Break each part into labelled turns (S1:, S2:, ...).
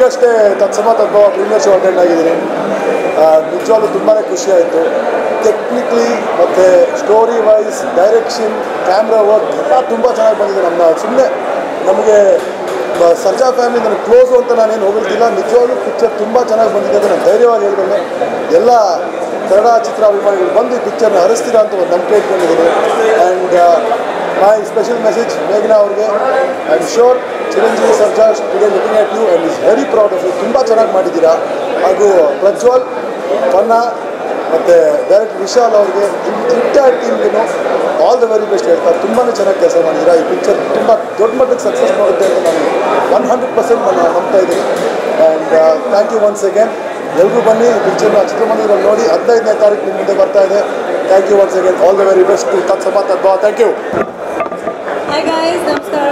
S1: ಈಗಷ್ಟೇ ತತ್ಸಮ ತತ್ವ premiere show attend ಆಗಿದ್ದೀನಿ ನಿಜವಾಗ್ಲೂ ತುಂಬಾ ಖುಷಿ ಆಯಿತು ಟೆಕ್ನಿಕ್ಲಿ ಮತ್ತು story wise direction camera work ಎಲ್ಲ ತುಂಬ ಚೆನ್ನಾಗಿ ಬಂದಿದೆ ನಮ್ಮ ಸುಮ್ಮನೆ ನಮಗೆ ಬ- ಸರ್ಜಾ ಫ್ಯಾಮಿಲಿ ನನಗೆ ಕ್ಲೋಸು ಅಂತ ನಾನೇನು ಹೋಗಿರ್ತಿಲ್ಲ ನಿಜವಾಗ್ಲೂ ಪಿಕ್ಚರ್ ತುಂಬ ಚೆನ್ನಾಗಿ ಬಂದಿದೆ ಅಂತ ನಾನು ಧೈರ್ಯವಾಗಿ ಹೇಳ್ಬಲ್ಲೆ ಎಲ್ಲ ಕನ್ನಡ ಚಿತ್ರ ಅಭಿಮಾನಿಗಳು ಬಂದು ಈ ಪಿಕ್ಚರ್ನ ಹರಿಸ್ತೀರಾ ಅಂತ ಒಂದು ನಂಬಿಕೆ ಇಟ್ಕೊಂಡಿದ್ದೀನಿ ಆ್ಯಂಡ್ ಮೈ ಸ್ಪೆಷಲ್ ಮೆಸೇಜ್ ಮೇಘನಾ ಅವ್ರಿಗೆ I am sure Chiranjeevi Sarja today looking at you and is very proud of you ತುಂಬ ಚೆನ್ನಾಗಿ ಮಾಡಿದ್ದೀರಾ ಹಾಗೂ ಪ್ರಜ್ವಲ್ ಪನ್ನ ಮತ್ತು ಡೈರೆಕ್ಟರ್ ವಿಶಾಲ್ ಅವ್ರಿಗೆ ಎಂಟೈರ್ ಟೀಮ್ಗೂ ಆಲ್ ದ ವೆರಿ ಬೆಸ್ಟ್ ಹೇಳ್ತಾರೆ ತುಂಬಾ ಚೆನ್ನಾಗಿ ಕೆಲಸ ಮಾಡಿದ್ದೀರಾ ಈ ಪಿಕ್ಚರ್ ತುಂಬ ದೊಡ್ಡ ಮಟ್ಟಕ್ಕೆ ಸಕ್ಸಸ್ ಮಾಡುತ್ತೆ ಅಂತ ನಾನು ಒನ್ ಹಂಡ್ರೆಡ್ ಪರ್ಸೆಂಟ್ ನಾನು ನಂಬ್ತಾ ಇದ್ದೀನಿ and thank you once again ಎಲ್ಲರೂ ಬನ್ನಿ ಈ ಪಿಕ್ಚರ್ನ ಚಿತ್ರಮಂದಿರಲ್ಲಿ ನೋಡಿ ಹದಿನೈದನೇ ತಾರೀಕು ನಿಮ್ಮ ಮುಂದೆ ಬರ್ತಾ ಇದೆ thank you once again all the very best to Tatsama Tadbhava thank you
S2: hi guys ನಮಸ್ಕಾರ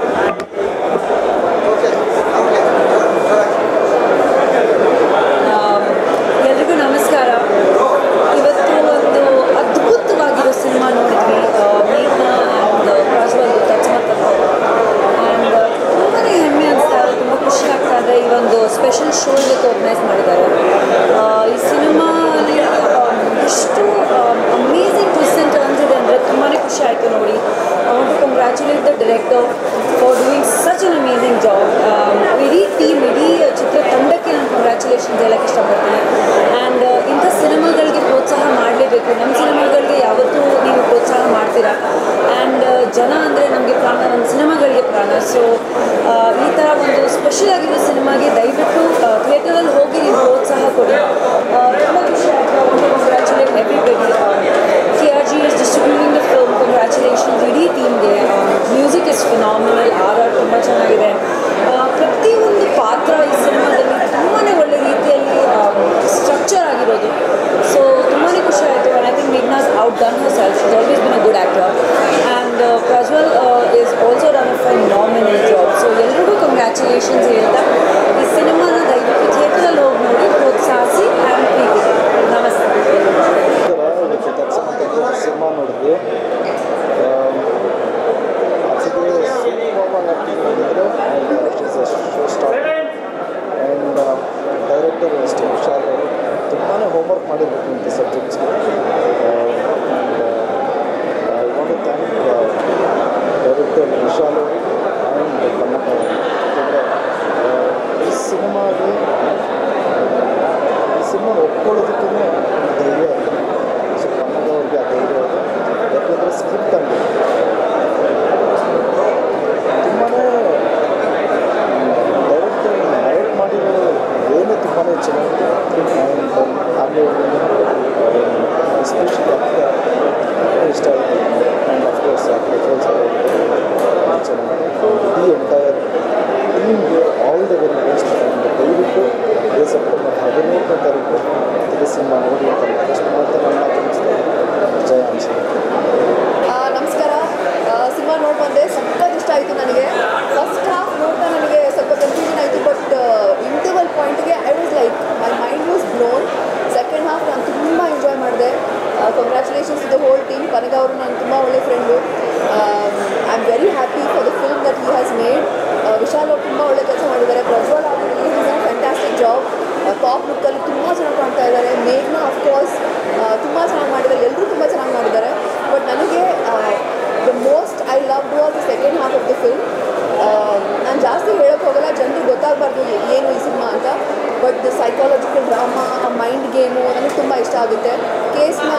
S2: ಆಮ್, ಎಲ್ರಿಗೂ ನಮಸ್ಕಾರ ಇವತ್ತು ಒಂದು ಅದ್ಭುತವಾಗಿರೋ ಸಿನಿಮಾ ನೋಡಿದ್ವಿ ಆ, ಮೇಘ್ನಾ ಆ್ಯಂಡ್ ಪ್ರಜ್ವಲ್ ತತ್ಸಮತ್ ಆ್ಯಂಡ್ ತುಂಬಾ ಹೆಮ್ಮೆ ಅನಿಸ್ತಾ ಇದೆ ತುಂಬ ಖುಷಿ ಆಗ್ತಾ ಇದೆ ಈ ಒಂದು ಸ್ಪೆಷಲ್ ಶೋ ಇವತ್ತು ಆರ್ಗನೈಸ್ ಮಾಡಿದ್ದಾರೆ ಆ, ಈ ಸಿನಿಮಾಲಿ ಎಷ್ಟು ಅಮೇಝಿಂಗ್ ಟ್ವಿಸ್ಟ್ ಆ್ಯಂಡ್ ಟರ್ನ್ಸ್ ಇದೆ ಅಂದರೆ ತುಂಬಾ ಖುಷಿ ಆಯಿತು ನೋಡಿ I want to congratulate the director for doing such an amazing job ಇಡೀ ಟೀಮ್ ಇಡೀ ಚಿತ್ರತಂಡಕ್ಕೆ ನಾನು ಕಂಗ್ರ್ಯಾಚುಲೇಷನ್ಸ್ ಹೇಳಕ್ಕೆ ಇಷ್ಟಪಡ್ತೀನಿ ಆ್ಯಂಡ್ ಇಂಥ ಸಿನಿಮಾಗಳಿಗೆ ಪ್ರೋತ್ಸಾಹ ಮಾಡಲೇಬೇಕು ನಮ್ಮ ಸಿನಿಮಾಗಳಿಗೆ ಯಾವತ್ತೂ ನೀವು ಪ್ರೋತ್ಸಾಹ ಮಾಡ್ತೀರಾ ಆ್ಯಂಡ್ ಜನ ಅಂದರೆ ನಮಗೆ ಪ್ರಾಣ ನಮ್ಮ ಸಿನಿಮಾಗಳಿಗೆ ಪ್ರಾಣ ಸೊ ಈ ಥರ ಒಂದು ಸ್ಪೆಷಲ್ ಆಗಿರೋ ಸಿನಿಮಾಗೆ ದಯವಿಟ್ಟು ಥಿಯೇಟರಲ್ಲಿ ಹೋಗಿ ನೀವು ಪ್ರೋತ್ಸಾಹ ಕೊಡಿ ತುಂಬ ಖುಷಿ ಆಯಿತು congratulate everybody K R G is distributing the film congratulations ಇಡೀ ಟೀಮ್ಗೆ music is phenomenal R R ತುಂಬ ಚೆನ್ನಾಗಿದೆ ಆ, ಪ್ರತಿಯೊಂದು ಪಾತ್ರ ಈ ಸಿನಿಮಾದಲ್ಲಿ ತುಂಬಾ ಒಳ್ಳೆ ರೀತಿಯಲ್ಲಿ ಸ್ಟ್ರಕ್ಚರ್ ಆಗಿರೋದು ಸೊ ತುಂಬಾ ಖುಷಿ ಆಯಿತು and I think Meghna's outdone herself is always been a good actor and Prajwal is also done a phenomenal job so ಎಲ್ರಿಗೂ ಕಂಗ್ರ್ಯಾಚುಲೇಷನ್ಸ್ ಹೇಳ್ತಾ ಈ ಸಿನಿಮಾನ ದಯವಿಟ್ಟು ಥಿಯೇಟರಲ್ಲಿ ಹೋಗಿ ನೋಡಿ ಪ್ರೋತ್ಸಾಹಿಸಿ ಆ್ಯಂಡ್ ಪ್ರೀತಿ ನಮಸ್ತೆ
S3: ಇವತ್ತು ತತ್ಸಮ ಸಿನಿಮಾ ನೋಡಿದ್ವಿ ಆ್ಯಕ್ಚುಲಿ ಸೂಪರ್ ಆ್ಯಕ್ಟಿಂಗ್ ಮಾಡಿದ್ರು ಶೋ ಸ್ಟಾರ್ಟ್ ಆ್ಯಂಡ್ ಡೈರೆಕ್ಟರ್ ಅಷ್ಟೇ ವಿಶಾಲ್ ಅವರು ತುಂಬಾ ಹೋಮ್ವರ್ಕ್ ಮಾಡಿರ್ಬೇಕು ಇಂಥ ಸಬ್ಜೆಕ್ಟ್ಸ್ಗೆ I want thank director Vishal ಅವರು ಆ್ಯಂಡ್ ಕನ್ನಡ ಯಾಕೆಂದರೆ ಈ ಸಿನಿಮಾಗೆ ಈ ಸಿನಿಮಾ ಒಪ್ಕೊಳ್ಳೋದಕ್ಕೇ ಧೈರ್ಯ ಇದೆ ಸೊ ಕನ್ನಡದವ್ರಿಗೆ ಆ ಧೈರ್ಯ ಇದೆ ಯಾಕೆಂದರೆ ಸ್ಕ್ರಿಪ್ಟ್ ಅಲ್ಲಿ ತುಂಬಾ ಡೈರೆಕ್ಟರ್ ನರೇಟ್ ಮಾಡಿರೋ ಏನೇ ತುಂಬಾ ಚೆನ್ನಾಗಿದೆ ಆ್ಯಂಡ್ ಹಾಗೆ ಎಸ್ಪೆಷಲಿ ಅಕ್ಕ ಇಷ್ಟ ಆಯಿತು ಆ್ಯಂಡ್ ಅಫ್ಕೋರ್ಸ್ ಪ್ರಜ್ವಲ್ ಸರ್ ಚೆನ್ನಾಗಿದೆ ದಿ ಎಂಟೈರ್ ಟೀಮ್ಗೆ all the very best and ದಯವಿಟ್ಟು ಇದೇ ಸೆಪ್ಟೆಂಬರ್ ಹದಿಮೂರನೇ ತಾರೀಕು ಇದೇ ಸಿನಿಮಾ ನೋಡಿ ಅಂತ ರಿಕ್ವೆಸ್ಟ್ ಮಾಡ್ತಾ ನನ್ನ ಮಾತು ಮುಗಿಸ್ತಾ ಇದ್ದೀನಿ. ಜಯ ಅನ್ಸುತ್ತೆ
S4: ಆ, ನಮಸ್ಕಾರ ಸಿನಿಮಾ ನೋಡಿ ಬಂದೆ ಸಖತ್ ಇಷ್ಟ ಆಯಿತು ನನಗೆ ಫಸ್ಟ್ ಹಾಫ್ ನೋಡ್ತಾ ನನಗೆ ಸ್ವಲ್ಪ ಕನ್ಫ್ಯೂಷನ್ ಆಯಿತು ಬಟ್ ಇಂಟರ್ವಲ್ ಪಾಯಿಂಟ್ಗೆ I was like my mind was blown second half ನಾನು ತುಂಬ ಎಂಜಾಯ್ ಮಾಡಿದೆ ಕಂಗ್ರ್ಯಾಚುಲೇಷನ್ಸ್ ದ ಹೋಲ್ ಟೀಮ್ ಕನಗ ಅವರು ನಾನು ತುಂಬ ಒಳ್ಳೆ friend I am very happy for the film that he has made Vishal ಅವರು ತುಂಬ ಒಳ್ಳೆ ಕೆಲಸ ಮಾಡಿದ್ದಾರೆ ಪ್ರಜ್ವಲ್ ಅವರು ಫ್ಯಾಂಟಾಸ್ಟಿಕ್ ಜಾಬ್ ಟಾಪ್ ಲುಕ್ಕಲ್ಲಿ ತುಂಬ ಚೆನ್ನಾಗಿ ಕಾಣ್ತಾ ಇದ್ದಾರೆ ಮೇಘ್ನ ಅಫ್ಕೋರ್ಸ್ ತುಂಬ ಚೆನ್ನಾಗಿ ಮಾಡಿದ್ದಾರೆ ಎಲ್ಲರೂ ತುಂಬ ಚೆನ್ನಾಗಿ ಮಾಡಿದ್ದಾರೆ ಬಟ್ ನನಗೆ the most I love was the second half of the film ನಾನು ಜಾಸ್ತಿ ಹೇಳೋಕ್ಕೆ ಹೋಗಲ್ಲ ಜನರಿಗೆ ಗೊತ್ತಾಗಬಾರ್ದು ಏನು ಈ ಸಿನಿಮಾ ಅಂತ ಬಟ್ ದ ಸೈಕಾಲಜಿಕಲ್ ಡ್ರಾಮಾ ಆ ಮೈಂಡ್ ಗೇಮು ನನಗೆ ತುಂಬ ಇಷ್ಟ ಆಗುತ್ತೆ ಕೇಸ್ನ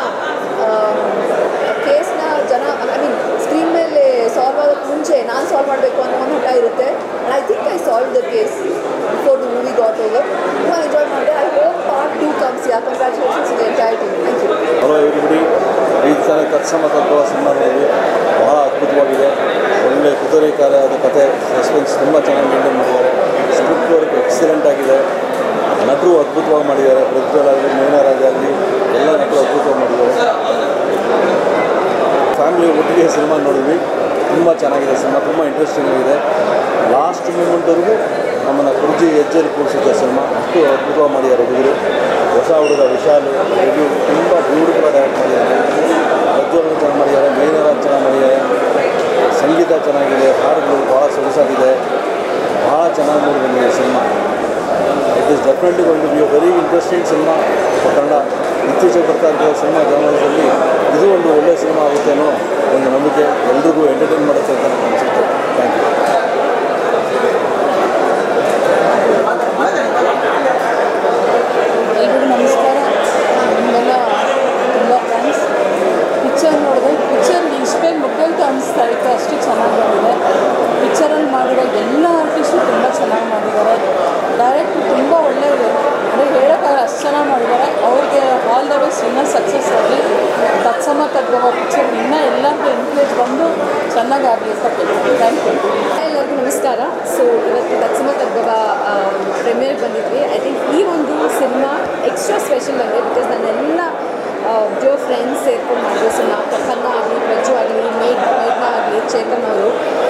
S4: ಕೇಸ್ನ ಜನ ಐ ಮೀನ್ ಸ್ಕ್ರೀನ್ ಮೇಲೆ ಸಾಲ್ವ್ ಆಗೋಕ್ಕೆ ಮುಂಚೆ ನಾನು ಸಾಲ್ವ್ ಮಾಡಬೇಕು ಅನ್ನೋ ಒಂದು ಹಠ ಇರುತ್ತೆ and I think I solve the case before the movie got over ತುಂಬ ಎಂಜಾಯ್ ಮಾಡಿದೆ I hope part two comes yeah congratulations to entire team thank you
S5: hello everybody ಈ ಥರ ತತ್ಸಮ ತತ್ವ ಸಿನಿಮಾ ನೋಡಿ ಬಹಳ ಅದ್ಭುತವಾಗಿದೆ ಒಳ್ಳೆ ಕುದುರೆಕಾರದ ಕತೆ ಸಸ್ಪೆನ್ಸ್ ತುಂಬ ಚೆನ್ನಾಗಿ ಮೇಂಟೈನ್ ಮಾಡಿದ್ದಾರೆ ಸ್ಕ್ರಿಪ್ಟ್ ವರ್ಕ್ ಎಕ್ಸಲೆಂಟ್ ಆಗಿದೆ ನಟರು ಅದ್ಭುತವಾಗಿ ಮಾಡಿದ್ದಾರೆ ಪ್ರಜ್ವಲ್ ಆಗಲಿ ಮೇಘರಾಜ್ ಆಗಲಿ ಎಲ್ಲ ನಟರು ಅದ್ಭುತವಾಗಿ ಮಾಡಿದ್ದಾರೆ ಫ್ಯಾಮಿಲಿ ಒಟ್ಟಿಗೆ ಸಿನಿಮಾ ನೋಡಿದ್ವಿ ತುಂಬ ಚೆನ್ನಾಗಿದೆ ಸಿನಿಮಾ ತುಂಬ ಇಂಟ್ರೆಸ್ಟಿಂಗ್ ಆಗಿದೆ ಲಾಸ್ಟ್ ಮೂಮೆಂಟ್ವರೆಗೂ ನಮ್ಮನ್ನು ಕುರ್ಜಿ ಹೆಜ್ಜೆಯಲ್ಲಿ ಕೂರಿಸುತ್ತೆ ಸಿನಿಮಾ ಅಷ್ಟು ಅದ್ಭುತವಾಗಿ ಮಾಡಿದ್ದಾರೆ ಹುಡುಗರು ಹೊಸ ಹುಡುಗ ವಿಶಾಲ್ ಇದು ತುಂಬ ಬ್ಯೂಟಿಫುಲ್ ಡೈರೆಕ್ಟ್ ಮಾಡಿದ್ದಾರೆ ಪ್ರಜ್ವಲ್ ಚೆನ್ನಾಗಿ ಮಾಡಿದ್ದಾರೆ ಮೇಘರಾಜ್ ಚೆನ್ನಾಗಿ ಮಾಡಿದ್ದಾರೆ ಸಂಗೀತ ಚೆನ್ನಾಗಿದೆ ಹಾಡುಗಳು ಭಾಳ ಸೊಗಸಾಗಿದೆ ಭಾಳ ಚೆನ್ನಾಗಿ ಮೂಡಿ ಬಂದಿದೆ cinema it is definitely going to be a very interesting cinema Kannada ಇತ್ತೀಚೆಗೆ ಬರ್ತಾ ಇರೋ ಸಿನಿಮಾ ಜಾನರದಲ್ಲಿ ಇದು ಒಂದು ಒಳ್ಳೆಯ ಸಿನಿಮಾ ಆಗುತ್ತೆ ಅನ್ನೋ ಒಂದು ನಂಬಿಕೆ ಎಲ್ರಿಗೂ ಎಂಟರ್ಟೈನ್ ಮಾಡುತ್ತೆ ಅಂತ ನನಗೆ ಅನಿಸುತ್ತೆ ಥ್ಯಾಂಕ್ ಯು
S6: ಎಲ್ರಿಗೂ ನಮಸ್ಕಾರ ನಿಮಗೆಲ್ಲ ತುಂಬ ಥ್ಯಾಂಕ್ಸ್ ಪಿಕ್ಚರ್ ನೋಡಿದೆ ಪಿಕ್ಚರ್ ಇಷ್ಟೇ ಮುಗ್ಗಂತ ಅನಿಸ್ತಾ ಇತ್ತು ಅಷ್ಟು ಚೆನ್ನಾಗಿ ಬಂದಿದೆ ಪಿಕ್ಚರಲ್ಲಿ ಮಾಡಿರೋ ಎಲ್ಲ ಆರ್ಟಿಸ್ಟು ತುಂಬ ಚೆನ್ನಾಗಿ ಮಾಡಿದ್ದಾರೆ ಡೈರೆಕ್ಟ್ರು ತುಂಬ ಒಳ್ಳೆಯದು ಅಂದರೆ ಹೇಳೋಕ್ಕಾಗಲ್ಲ ಅಷ್ಟು ಚೆನ್ನಾಗಿ ಮಾಡಿದ್ದಾರೆ ಅವ್ರಿಗೆ ಆಲ್ ದ ಬೆಸ್ಟ್ ಇನ್ನೂ ಸಕ್ಸಸ್ ಆಗಲಿ ತತ್ಸಮ ತದ್ಭವ ಪಿಕ್ಚರ್ ಇನ್ನೂ ಎಲ್ಲರಿಗೂ ಎನ್ಕರೇಜ್ ಬಂದು ಚೆನ್ನಾಗಾಗಲಿ ಅಂತ ಕೇಳ್ತೀನಿ ಥ್ಯಾಂಕ್ ಯು
S4: ಎಲ್ಲರಿಗೂ ನಮಸ್ಕಾರ ಸೊ ಇವತ್ತು ತತ್ಸಮ ತದ್ಭವ ಪ್ರೀಮಿಯರ್ ಬಂದಿದ್ವಿ ಐ ಥಿಂಕ್ ಈ ಒಂದು ಸಿನಿಮಾ ಎಕ್ಸ್ಟ್ರಾ ಸ್ಪೆಷಲ್ ನನಗೆ ಬಿಕಾಸ್ ನನ್ನೆಲ್ಲ ಡಿಯರ್ ಫ್ರೆಂಡ್ಸ್ ಸೇರ್ಕೊಂಡು ಮಾಡಿದ್ರು ಸಿನಿಮಾ ಪ್ರಸನ್ನ ಆಗಲಿ ಪ್ರಜ್ಜು ಆಗಲಿ ಮೇಘ್ ಮೇಘ್ನ ಆಗಲಿ ಚೇತನ್ ಅವರು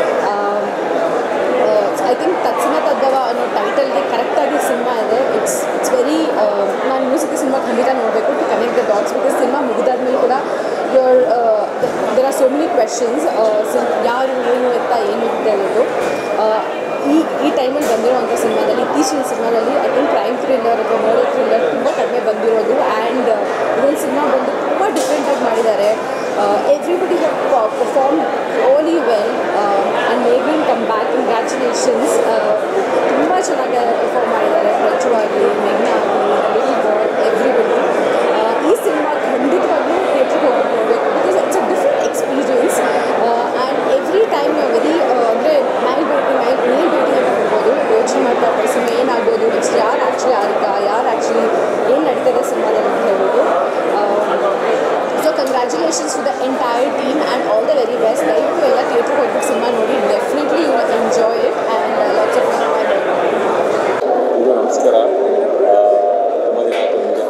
S4: ಐ ಥಿಂಕ್ ತತ್ಸಮ ತದ್ಭವ ಅನ್ನೋ ಟೈಟಲ್ಗೆ ಕರೆಕ್ಟಾಗಿ ಸಿನಿಮಾ ಇದೆ ಇಟ್ಸ್ ಇಟ್ಸ್ ವೆರಿ ನಾನು ಇನ್ನೂ ಸತಿ ಸಿನಿಮಾ ಖಂಡಿತ ನೋಡಬೇಕು to connect the dots because cinema ಮುಗಿದಾದ್ಮೇಲೆ ಕೂಡ your there are so many questions ಯಾರು ಏನು ಎತ್ತ ಏನು ಅಂತ ಹೇಳೋದು Uh, ಈ ಈ ಟೈಮಲ್ಲಿ ಬಂದಿರೋವಂಥ ಸಿನಿಮಾದಲ್ಲಿ ಇತ್ತೀಚಿನ ಸಿನಿಮಾದಲ್ಲಿ ಐ ಥಿಂಕ್ ಕ್ರೈಮ್ ಥ್ರಿಲ್ಲರ್ ಅಥವಾ ಮರ್ಡರ್ ಥ್ರಿಲ್ಲರ್ ತುಂಬ ಕಡಿಮೆ ಬಂದಿರೋದು ಆ್ಯಂಡ್ ಇದೊಂದು ಸಿನಿಮಾ ಬಂದು ತುಂಬ ಡಿಫ್ರೆಂಟಾಗಿ ಮಾಡಿದ್ದಾರೆ everybody have perform wholly well and ಮೇಗಿನ್ ಕಮ್ ಬ್ಯಾಕ್ ಕಂಗ್ರ್ಯಾಚುಲೇಷನ್ಸ್ ತುಂಬ ಚೆನ್ನಾಗಿ ಪರ್ಫಾರ್ಮ್ ಮಾಡಿದ್ದಾರೆ ಪ್ರಚು ಆಗಲಿ ಮೇಘ್ನಾ ಆಗಲಿ ಲಿಟಲ್ ಬಾಯ್ ಎವ್ರಿಬಡಿ ಈ ಸಿನಿಮಾ ಖಂಡಿತವಾಗ್ಲೂ ಥಿಯೇಟ್ರಿಗೆ ಹೋಗಿ ನೋಡಬೇಕು because it's a different experience and every time ನಾವು ವೆರಿ ಅಂದರೆ nail biting nail nail biting ಅಂತ ಹೇಳ್ಬೋದು ಯೋಚನೆ ಮಾಡ್ತಾ ಇರ್ತಾರೆ ಸಿನಿಮಾ ಏನಾಗ್ಬೋದು ನೆಕ್ಸ್ಟ್ ಯಾರು ಆ್ಯಕ್ಚುಲಿ ಆರಿಕ ಯಾರು ಆ್ಯಕ್ಚುಲಿ ಏನು ನಡೀತದೆ ಸಿನಿಮಾದಲ್ಲಿ ಅಂತ ಹೇಳ್ಬೋದು so congratulations to the entire team and all the very best ದಯವಿಟ್ಟು ಎಲ್ಲ ಥಿಯೇಟ್ರಿಗೆ ಹೋಗ್ಬಿಟ್ಟು ಸಿನಿಮಾ ನೋಡಿ definitely you will enjoy it and lots of
S7: ಇದು ನಮಸ್ಕಾರ ಆ, ತುಂಬ ದಿನ ಆಯ್ತು ನಿಮಗೆ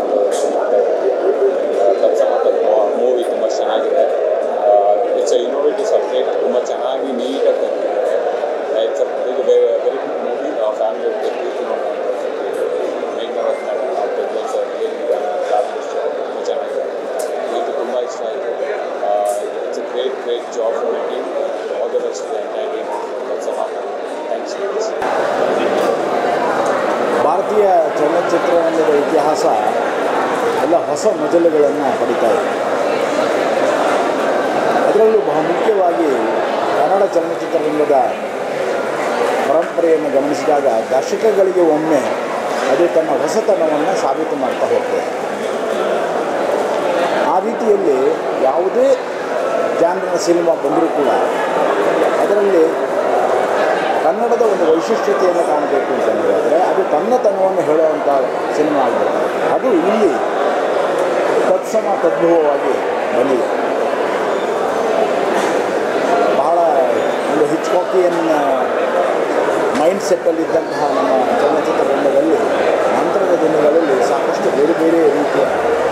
S7: ತತ್ಸಮ ತತ್ವ ಮೂವಿ ತುಂಬ ಚೆನ್ನಾಗಿದೆ ಇಟ್ಸ್ ಅ ಇನೋವೇಟಿವ್ ಸಬ್ಜೆಕ್ಟ್ ತುಂಬ ಚೆನ್ನಾಗಿ ನೀಟಾಗಿ ತಂದಿದ್ದಾರೆ ಇಟ್ಸ್ ಇದು very very good movie family ಕೂತು ಮೇಘನ ಸರ್ ತುಂಬ ಚೆನ್ನಾಗಿದೆ ಇದು ತುಂಬ ಇಷ್ಟ ಆಯಿತು it's a great great job for the team all the best entire team Tatsama thanks
S3: ಭಾರತೀಯ ಚಲನಚಿತ್ರರಂಗದ ಇತಿಹಾಸ ಎಲ್ಲ ಹೊಸ ಮಜಲುಗಳನ್ನು ಪಡಿತಾ ಇದೆ ಅದರಲ್ಲೂ ಬಹು ಮುಖ್ಯವಾಗಿ ಕನ್ನಡ ಚಲನಚಿತ್ರರಂಗದ ಪರಂಪರೆಯನ್ನು ಗಮನಿಸಿದಾಗ ದಶಕಗಳಿಗೆ ಒಮ್ಮೆ ಅದು ತನ್ನ ಹೊಸತನವನ್ನು ಸಾಬೀತು ಮಾಡ್ತಾ ಹೋಗ್ತದೆ ಆ ರೀತಿಯಲ್ಲಿ ಯಾವುದೇ ಜಾನರಿನ ಸಿನಿಮಾ ಬಂದರೂ ಕೂಡ ಅದರಲ್ಲಿ ಕನ್ನಡದ ಒಂದು ವೈಶಿಷ್ಟ್ಯತೆಯನ್ನು ಕಾಣಬೇಕು ಅಂತಂದರೆ ಅದು ತನ್ನತನವನ್ನು ಹೇಳುವಂಥ ಸಿನಿಮಾ ಆಗಬೇಕು ಅದು ಇಲ್ಲಿ ತತ್ಸಮ ತದ್ಭವವಾಗಿ ಬಂದಿದೆ ಬಹಳ ಒಂದು ಹಿಚ್ಕಾಕಿಯನ್ ಮೈಂಡ್ ಸೆಟ್ಟಲ್ಲಿದ್ದಂತಹ ನಮ್ಮ ಚಲನಚಿತ್ರ ರಂಗದಲ್ಲಿ ನಂತರದ ದಿನಗಳಲ್ಲಿ ಸಾಕಷ್ಟು ಬೇರೆ ಬೇರೆ ರೀತಿಯ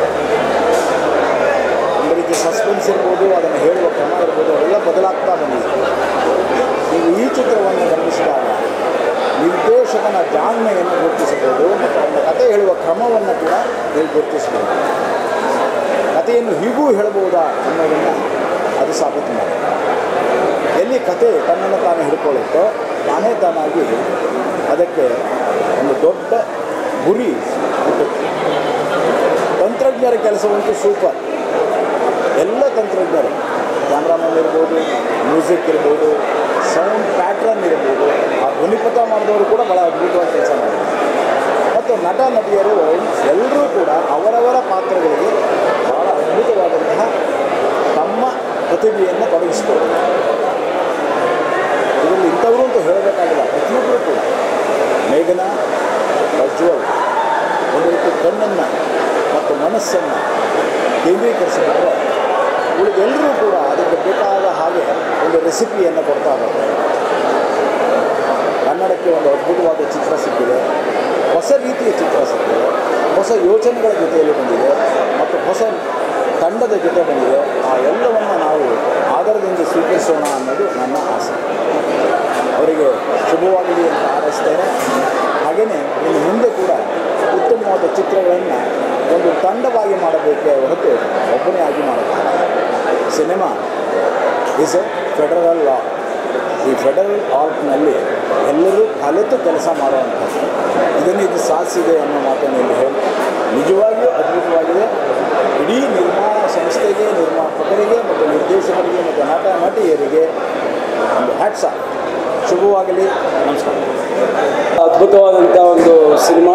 S3: ಒಂದು ರೀತಿ ಸಸ್ಪೆನ್ಸ್ ಇರ್ಬೋದು ಅದನ್ನು ಹೇಳುವ ಕ್ರಮ ಇರ್ಬೋದು ಅವೆಲ್ಲ ಬದಲಾಗ್ತಾ ಬಂದಿದೆ ನೀವು ಈ ಚಿತ್ರವನ್ನು ಗಮನಿಸಿದಾಗ ನಿರ್ದೇಶಕನ ಜಾಣ್ಮೆಯನ್ನು ಗುರುತಿಸಬಹುದು ಮತ್ತು ಅವನ ಕತೆ ಹೇಳುವ ಕ್ರಮವನ್ನು ಕೂಡ ನೀವು ಗುರುತಿಸಬಹುದು ಕಥೆಯನ್ನು ಹೀಗೂ ಹೇಳಬಹುದಾ ಅನ್ನೋದನ್ನು ಅದು ಸಾಬೀತು ಮಾಡಿ ಎಲ್ಲಿ ಕತೆ ತನ್ನನ್ನು ತಾನು ಹಿಡ್ಕೊಳ್ಳುತ್ತೋ ತಾನೇ ತಾನಾಗಿ ಅದಕ್ಕೆ ಒಂದು ದೊಡ್ಡ ಗುರಿ ಹುಟ್ಟುತ್ತೆ ತಂತ್ರಜ್ಞರ ಕೆಲಸವಂತೂ ಸೂಪರ್ ಎಲ್ಲ ತಂತ್ರಜ್ಞರು ಕ್ಯಾಮ್ರಾಮನ್ ಇರ್ಬೋದು ಮ್ಯೂಸಿಕ್ ಇರ್ಬೋದು ಸೌಂಡ್ ಪ್ಯಾಟ್ರನ್ ಇರ್ಬೋದು ಆ ಧ್ವನಿಪಥ ಮಾಡಿದವರು ಕೂಡ ಭಾಳ ಅದ್ಭುತವಾಗಿ ಕೆಲಸ ಮಾಡಿದ್ದಾರೆ ಮತ್ತು ನಟ ನಟಿಯರು ಎಲ್ಲರೂ ಕೂಡ ಅವರವರ ಪಾತ್ರಗಳಿಗೆ ಭಾಳ ಅದ್ಭುತವಾದಂತಹ ತಮ್ಮ ಪ್ರತಿಭೆಯನ್ನು ತೊಡಗಿಸ್ಬೋದು ಇದರಲ್ಲಿ ಇಂಥವರು ಅಂತ ಹೇಳಬೇಕಾಗಿಲ್ಲ ಪ್ರತಿಯೊಬ್ಬರು ಕೂಡ ಮೇಘನ ಪ್ರಜ್ವಲ್ ಒಂದು ರೀತಿ ಕಣ್ಣನ್ನು ಮತ್ತು ಮನಸ್ಸನ್ನು ಕೇಂದ್ರೀಕರಿಸಿಬಿಟ್ರೆ ಉಳಿದೆಲ್ಲರೂ ಕೂಡ ಅದಕ್ಕೆ ಬೇಕಾದ ಹಾಗೆ ಒಂದು ರೆಸಿಪಿಯನ್ನು ಕೊಡ್ತಾ ಬರ್ತಾರೆ ಕನ್ನಡಕ್ಕೆ ಒಂದು ಅದ್ಭುತವಾದ ಚಿತ್ರ ಸಿಕ್ಕಿದೆ ಹೊಸ ರೀತಿಯ ಚಿತ್ರ ಸಿಕ್ಕಿದೆ ಹೊಸ ಯೋಚನೆಗಳ ಜೊತೆಯಲ್ಲಿ ಬಂದಿದೆ ಮತ್ತು ಹೊಸ ತಂಡದ ಜೊತೆ ಬಂದಿದೆ ಆ ಎಲ್ಲವನ್ನು ನಾವು ಆಧಾರದಿಂದ ಸ್ವೀಕರಿಸೋಣ ಅನ್ನೋದು ನನ್ನ ಆಸೆ ಅವರಿಗೆ ಶುಭವಾಗಲಿ ಅಂತ ಹಾರೈಸ್ತೇನೆ ಹಾಗೆಯೇ ಇನ್ನು ಮುಂದೆ ಕೂಡ ಉತ್ತಮವಾದ ಚಿತ್ರಗಳನ್ನು ಒಂದು ತಂಡವಾಗಿ ಮಾಡಬೇಕೇ ಹೊರತು ಒಬ್ಬನೇ ಆಗಿ ಮಾಡಬಾರದು cinema is a federal law
S8: ಈ ಫೆಡರಲ್ ಆರ್ಟ್ನಲ್ಲಿ ಎಲ್ಲರೂ ಕಲಿತು ಕೆಲಸ ಮಾಡುವಂಥದ್ದು ಇದನ್ನು ಇದು ಸಾಧಿಸಿದೆ ಅನ್ನೋ ಮಾತನ್ನು ಇಲ್ಲಿ ಹೇಳಿ ನಿಜವಾಗಿಯೂ ಅದ್ಭುತವಾಗಿದೆ ಇಡೀ ನಿರ್ಮಾಣ ಸಂಸ್ಥೆಗೆ ನಿರ್ಮಾಪಕರಿಗೆ ಮತ್ತು ನಿರ್ದೇಶಕರಿಗೆ ಮತ್ತು ನಟ ನಟಿಯರಿಗೆ ಒಂದು ಹ್ಯಾಟ್ಸ ಶುಭವಾಗಲಿ ನಮಸ್ಕಾರ
S9: ಅದ್ಭುತವಾದಂಥ ಒಂದು ಸಿನಿಮಾ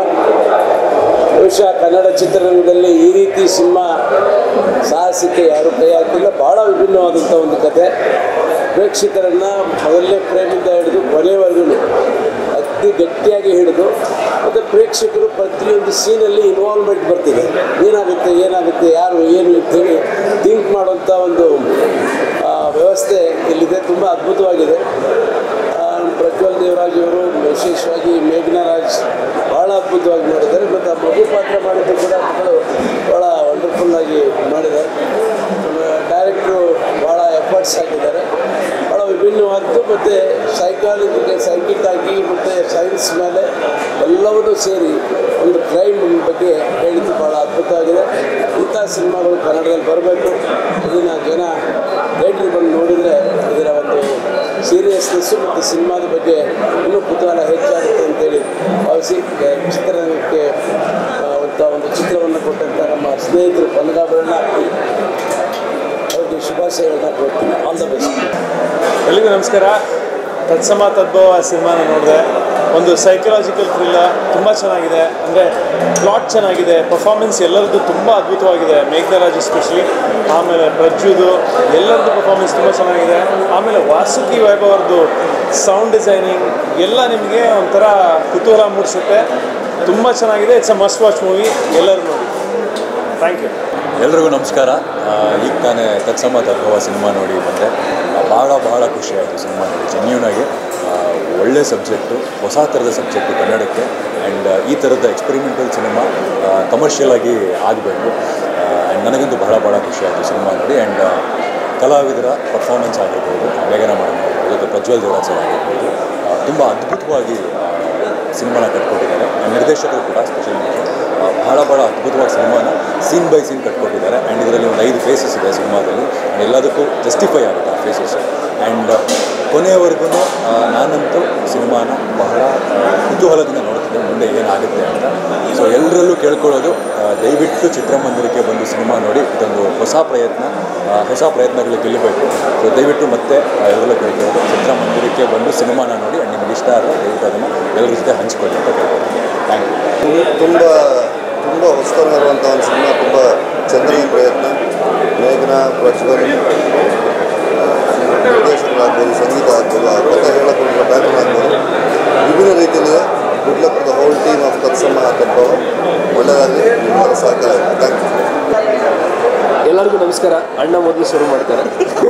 S9: ಬಹುಶಃ ಕನ್ನಡ ಚಿತ್ರರಂಗದಲ್ಲಿ ಈ ರೀತಿ ಸಿನಿಮಾ ಸಾಹಸಕ್ಕೆ ಯಾರೂ ಕೈ ಹಾಕಿಲ್ಲ ಭಾಳ ವಿಭಿನ್ನವಾದಂಥ ಒಂದು ಕತೆ ಪ್ರೇಕ್ಷಕರನ್ನು ಮೊದಲನೇ ಪ್ರೇಮಿಂದ ಹಿಡಿದು ಕೊನೆವರೆಗೂ ಅತಿ ಗಟ್ಟಿಯಾಗಿ ಹಿಡಿದು ಮತ್ತು ಪ್ರೇಕ್ಷಕರು ಪ್ರತಿಯೊಂದು ಸೀನಲ್ಲಿ ಇನ್ವಾಲ್ವ್ಮೆಂಟ್ ಬರ್ತಿದೆ ಏನಾಗುತ್ತೆ ಏನಾಗುತ್ತೆ ಯಾರು ಏನು ಅಂತೇಳಿ ಥಿಂಕ್ ಮಾಡುವಂಥ ಒಂದು ಆ, ವ್ಯವಸ್ಥೆ ಇಲ್ಲಿದೆ ತುಂಬ ಅದ್ಭುತವಾಗಿದೆ ಆ, ಪ್ರಜ್ವಲ್ ದೇವರಾಜ್ ಅವರು ವಿಶೇಷವಾಗಿ ಮೇಘನಾ ರಾಜ್ ಭಾಳ ಅದ್ಭುತವಾಗಿ ಮಾಡಿದ್ದಾರೆ ಮತ್ತು ಆ ಮಗು ಪಾತ್ರ ಮಾಡಿದ್ದು ಕೂಡ ಮಕ್ಕಳು ಭಾಳ ವಂಡರ್ಫುಲ್ಲಾಗಿ ಮಾಡಿದ್ದಾರೆ ಡೈರೆಕ್ಟ್ರು ಭಾಳ ಎಫರ್ಟ್ಸ್ ಹಾಕಿದ್ದಾರೆ ಭಾಳ ವಿಭಿನ್ನವಾದ್ದು ಮತ್ತು ಸೈಕಾಲಜಿಗೆ ಸೈಕಿಕ್ ಆಗಿ ಮತ್ತು ಸೈನ್ಸ್ ಮೇಲೆ ಎಲ್ಲವನ್ನೂ ಸೇರಿ ಒಂದು ಕ್ರೈಮ್ ಬಗ್ಗೆ ಹೇಳಿದ್ದು ಭಾಳ ಅದ್ಭುತವಾಗಿದೆ ಇಂಥ ಸಿನಿಮಾಗಳು ಕನ್ನಡದಲ್ಲಿ ಬರಬೇಕು ಇದನ್ನು ಜನ ಥಿಯೇಟ್ರಿಗೆ ಬಂದು ನೋಡಿದರೆ ಇದರ ಒಂದು ಸೀರಿಯಸ್ನೆಸ್ಸು ಮತ್ತು ಸಿನಿಮಾದ ಬಗ್ಗೆ ಇನ್ನೂ ಕುತೂಹಲ ಹೆಚ್ಚಾಗುತ್ತೆ ಅಂತೇಳಿ ಭಾವಿಸಿ ಗ- ಚಿತ್ರರಂಗಕ್ಕೆ ಆ, ಅಂತ ಒಂದು ಚಿತ್ರವನ್ನು ಕೊಟ್ಟಂಥ ನಮ್ಮ ಸ್ನೇಹಿತರು ಕನಗಾಭರಣ ಅವ್ರಿಗೆ ಶುಭಾಶಯಗಳನ್ನ ಕೊಡ್ತೀನಿ ಆಲ್ ದ ಬೆಸ್ಟ್
S10: ಎಲ್ಲಿಗೂ ನಮಸ್ಕಾರ ತತ್ಸಮ ತದ್ಭವ ಸಿನಿಮಾನ ನೋಡಿದೆ ಒಂದು ಸೈಕಲಾಜಿಕಲ್ ಥ್ರಿಲ್ಲರ್ ತುಂಬ ಚೆನ್ನಾಗಿದೆ ಅಂದರೆ ಪ್ಲಾಟ್ ಚೆನ್ನಾಗಿದೆ ಪರ್ಫಾರ್ಮೆನ್ಸ್ ಎಲ್ಲರದ್ದು ತುಂಬ ಅದ್ಭುತವಾಗಿದೆ ಮೇಘರಾಜ್ ಎಸ್ಪೆಷಲಿ ಆಮೇಲೆ ಪ್ರಜ್ಜುದು ಎಲ್ಲರದ್ದು ಪರ್ಫಾರ್ಮೆನ್ಸ್ ತುಂಬ ಚೆನ್ನಾಗಿದೆ ಆಮೇಲೆ ವಾಸುಕಿ ವೈಭವ್ ಅವ್ರದ್ದು ಸೌಂಡ್ ಡಿಸೈನಿಂಗ್ ಎಲ್ಲ ನಿಮಗೆ ಒಂಥರ ಕುತೂಹಲ ಮೂಡಿಸುತ್ತೆ ತುಂಬ ಚೆನ್ನಾಗಿದೆ it's a must watch movie ಎಲ್ಲರೂ ನೋಡಿ ಥ್ಯಾಂಕ್ ಯು
S11: ಎಲ್ರಿಗೂ ನಮಸ್ಕಾರ ಆ, ಈಗ ತಾನೇ ತತ್ಸಮ ತದ್ಭವ ಸಿನಿಮಾ ನೋಡಿ ಬಂದೆ ಆ, ಭಾಳ ಭಾಳ ಖುಷಿ ಆಯಿತು ಸಿನಿಮಾ ನೋಡಿ ಜೆನ್ಯೂನಾಗಿ ಒಳ್ಳೆ ಸಬ್ಜೆಕ್ಟು ಹೊಸ ಥರದ ಸಬ್ಜೆಕ್ಟು ಕನ್ನಡಕ್ಕೆ ಆ್ಯಂಡ್ ಈ ಥರದ ಎಕ್ಸ್ಪೆರಿಮೆಂಟಲ್ ಸಿನಿಮಾ ಕಮರ್ಷಿಯಲ್ ಆಗಿ ಆಗಬೇಕು ಆ್ಯಂಡ್ ನನಗಂತೂ ಬಹಳ ಭಾಳ ಖುಷಿ ಆಯಿತು ಸಿನಿಮಾ ನೋಡಿ ಆ್ಯಂಡ್ ಕಲಾವಿದರ ಪರ್ಫಾರ್ಮೆನ್ಸ್ ಆಗಿರ್ಬೋದು ಮೇಘನ ಮೇಡಮ್ ಆಗಿರ್ಬೋದು ಅಥವಾ ಪ್ರಜ್ವಲ್ ದೇವರಾಜ್ ಸರ್ ಆಗಿರ್ಬೋದು ತುಂಬ ಅದ್ಭುತವಾಗಿ ಆ, ಸಿನಿಮಾನ ಕಟ್ಕೊಟ್ಟಿದ್ದಾರೆ ನಿರ್ದೇಶಕರು ಕೂಡ ಸ್ಪೆಷಲ್ ಭಾಳ ಭಾಳ ಅದ್ಭುತವಾಗಿ ಸಿನಿಮಾನ ಸೀನ್ ಬೈ ಸೀನ್ ಕಟ್ಕೊಟ್ಟಿದ್ದಾರೆ ಆ್ಯಂಡ್ ಇದರಲ್ಲಿ ಒಂದು ಐದು ಫೇಸಸ್ ಇದೆ ಸಿನಿಮಾದಲ್ಲಿ And ಎಲ್ಲದಕ್ಕೂ ಜಸ್ಟಿಫೈ ಆಗುತ್ತೆ ಆ ಫೇಸಸ್ ಆ್ಯಂಡ್ ಕೊನೆಯವರೆಗೂ ನಾನಂತೂ ಸಿನಿಮಾನ ಬಹಳ ಆ, ಕುತೂಹಲದಿಂದ ನೋಡ್ತಿದ್ದೆ ಮುಂದೆ ಏನಾಗುತ್ತೆ ಅಂತ ಸೊ ಎಲ್ಲರಲ್ಲೂ ಕೇಳ್ಕೊಳ್ಳೋದು ಆ, ದಯವಿಟ್ಟು ಚಿತ್ರಮಂದಿರಕ್ಕೆ ಬಂದು ಸಿನಿಮಾ ನೋಡಿ ಇದೊಂದು ಹೊಸ ಪ್ರಯತ್ನ ಆ, ಹೊಸ ಪ್ರಯತ್ನಗಳು ಗೆಲ್ಲಬೇಕು ಸೊ ದಯವಿಟ್ಟು ಮತ್ತೆ ಆ, ಎಲ್ಲರಲ್ಲೂ ಕೇಳ್ಕೊಳ್ಳೋದು ಚಿತ್ರಮಂದಿರಕ್ಕೆ ಬಂದು ಸಿನಿಮಾನ ನೋಡಿ ಆ್ಯಂಡ್ ನಿಮ್ಗೆ ಇಷ್ಟ ಆದರೆ ದಯವಿಟ್ಟು ಅದನ್ನು ಎಲ್ಲರ ಜೊತೆ ಹಂಚ್ಕೊಳ್ಳಿ ಅಂತ ಕೇಳ್ಕೊಳ್ತೀನಿ ಥ್ಯಾಂಕ್ ಯು
S1: ತುಂಬ ತುಂಬ ಹೊಸತನವಿರುವಂಥ ಒಂದು ಸಿನಿಮಾ ತುಂಬ ಚಂದ್ರನ ಪ್ರಯತ್ನ ಮೇಘನಾ ಪ್ರಜ್ವಲ್ ನಿರ್ದೇಶಕರಾಗ್ಬೋದು ಸಂಗೀತ ಆಗ್ಬೋದು ಆ ಕಥೆ ಹೇಳಕ್ಕೆ ಪ್ಯಾಟರ್ನ್ ಆಗ್ಬೋದು ವಿಭಿನ್ನ ರೀತಿಯಲ್ಲಿದೆ good luck the whole team of Tatsama ತತ್ವ ಒಳ್ಳೆಯದಾಗಲಿ ನಿಮ್ಮೆಲ್ಲ ಸಹಕಾರ ಥ್ಯಾಂಕ್ ಯು
S9: ಎಲ್ಲರಿಗೂ ನಮಸ್ಕಾರ ಅಣ್ಣ ಮೊದಲು ಶುರು ಮಾಡ್ತಾರೆ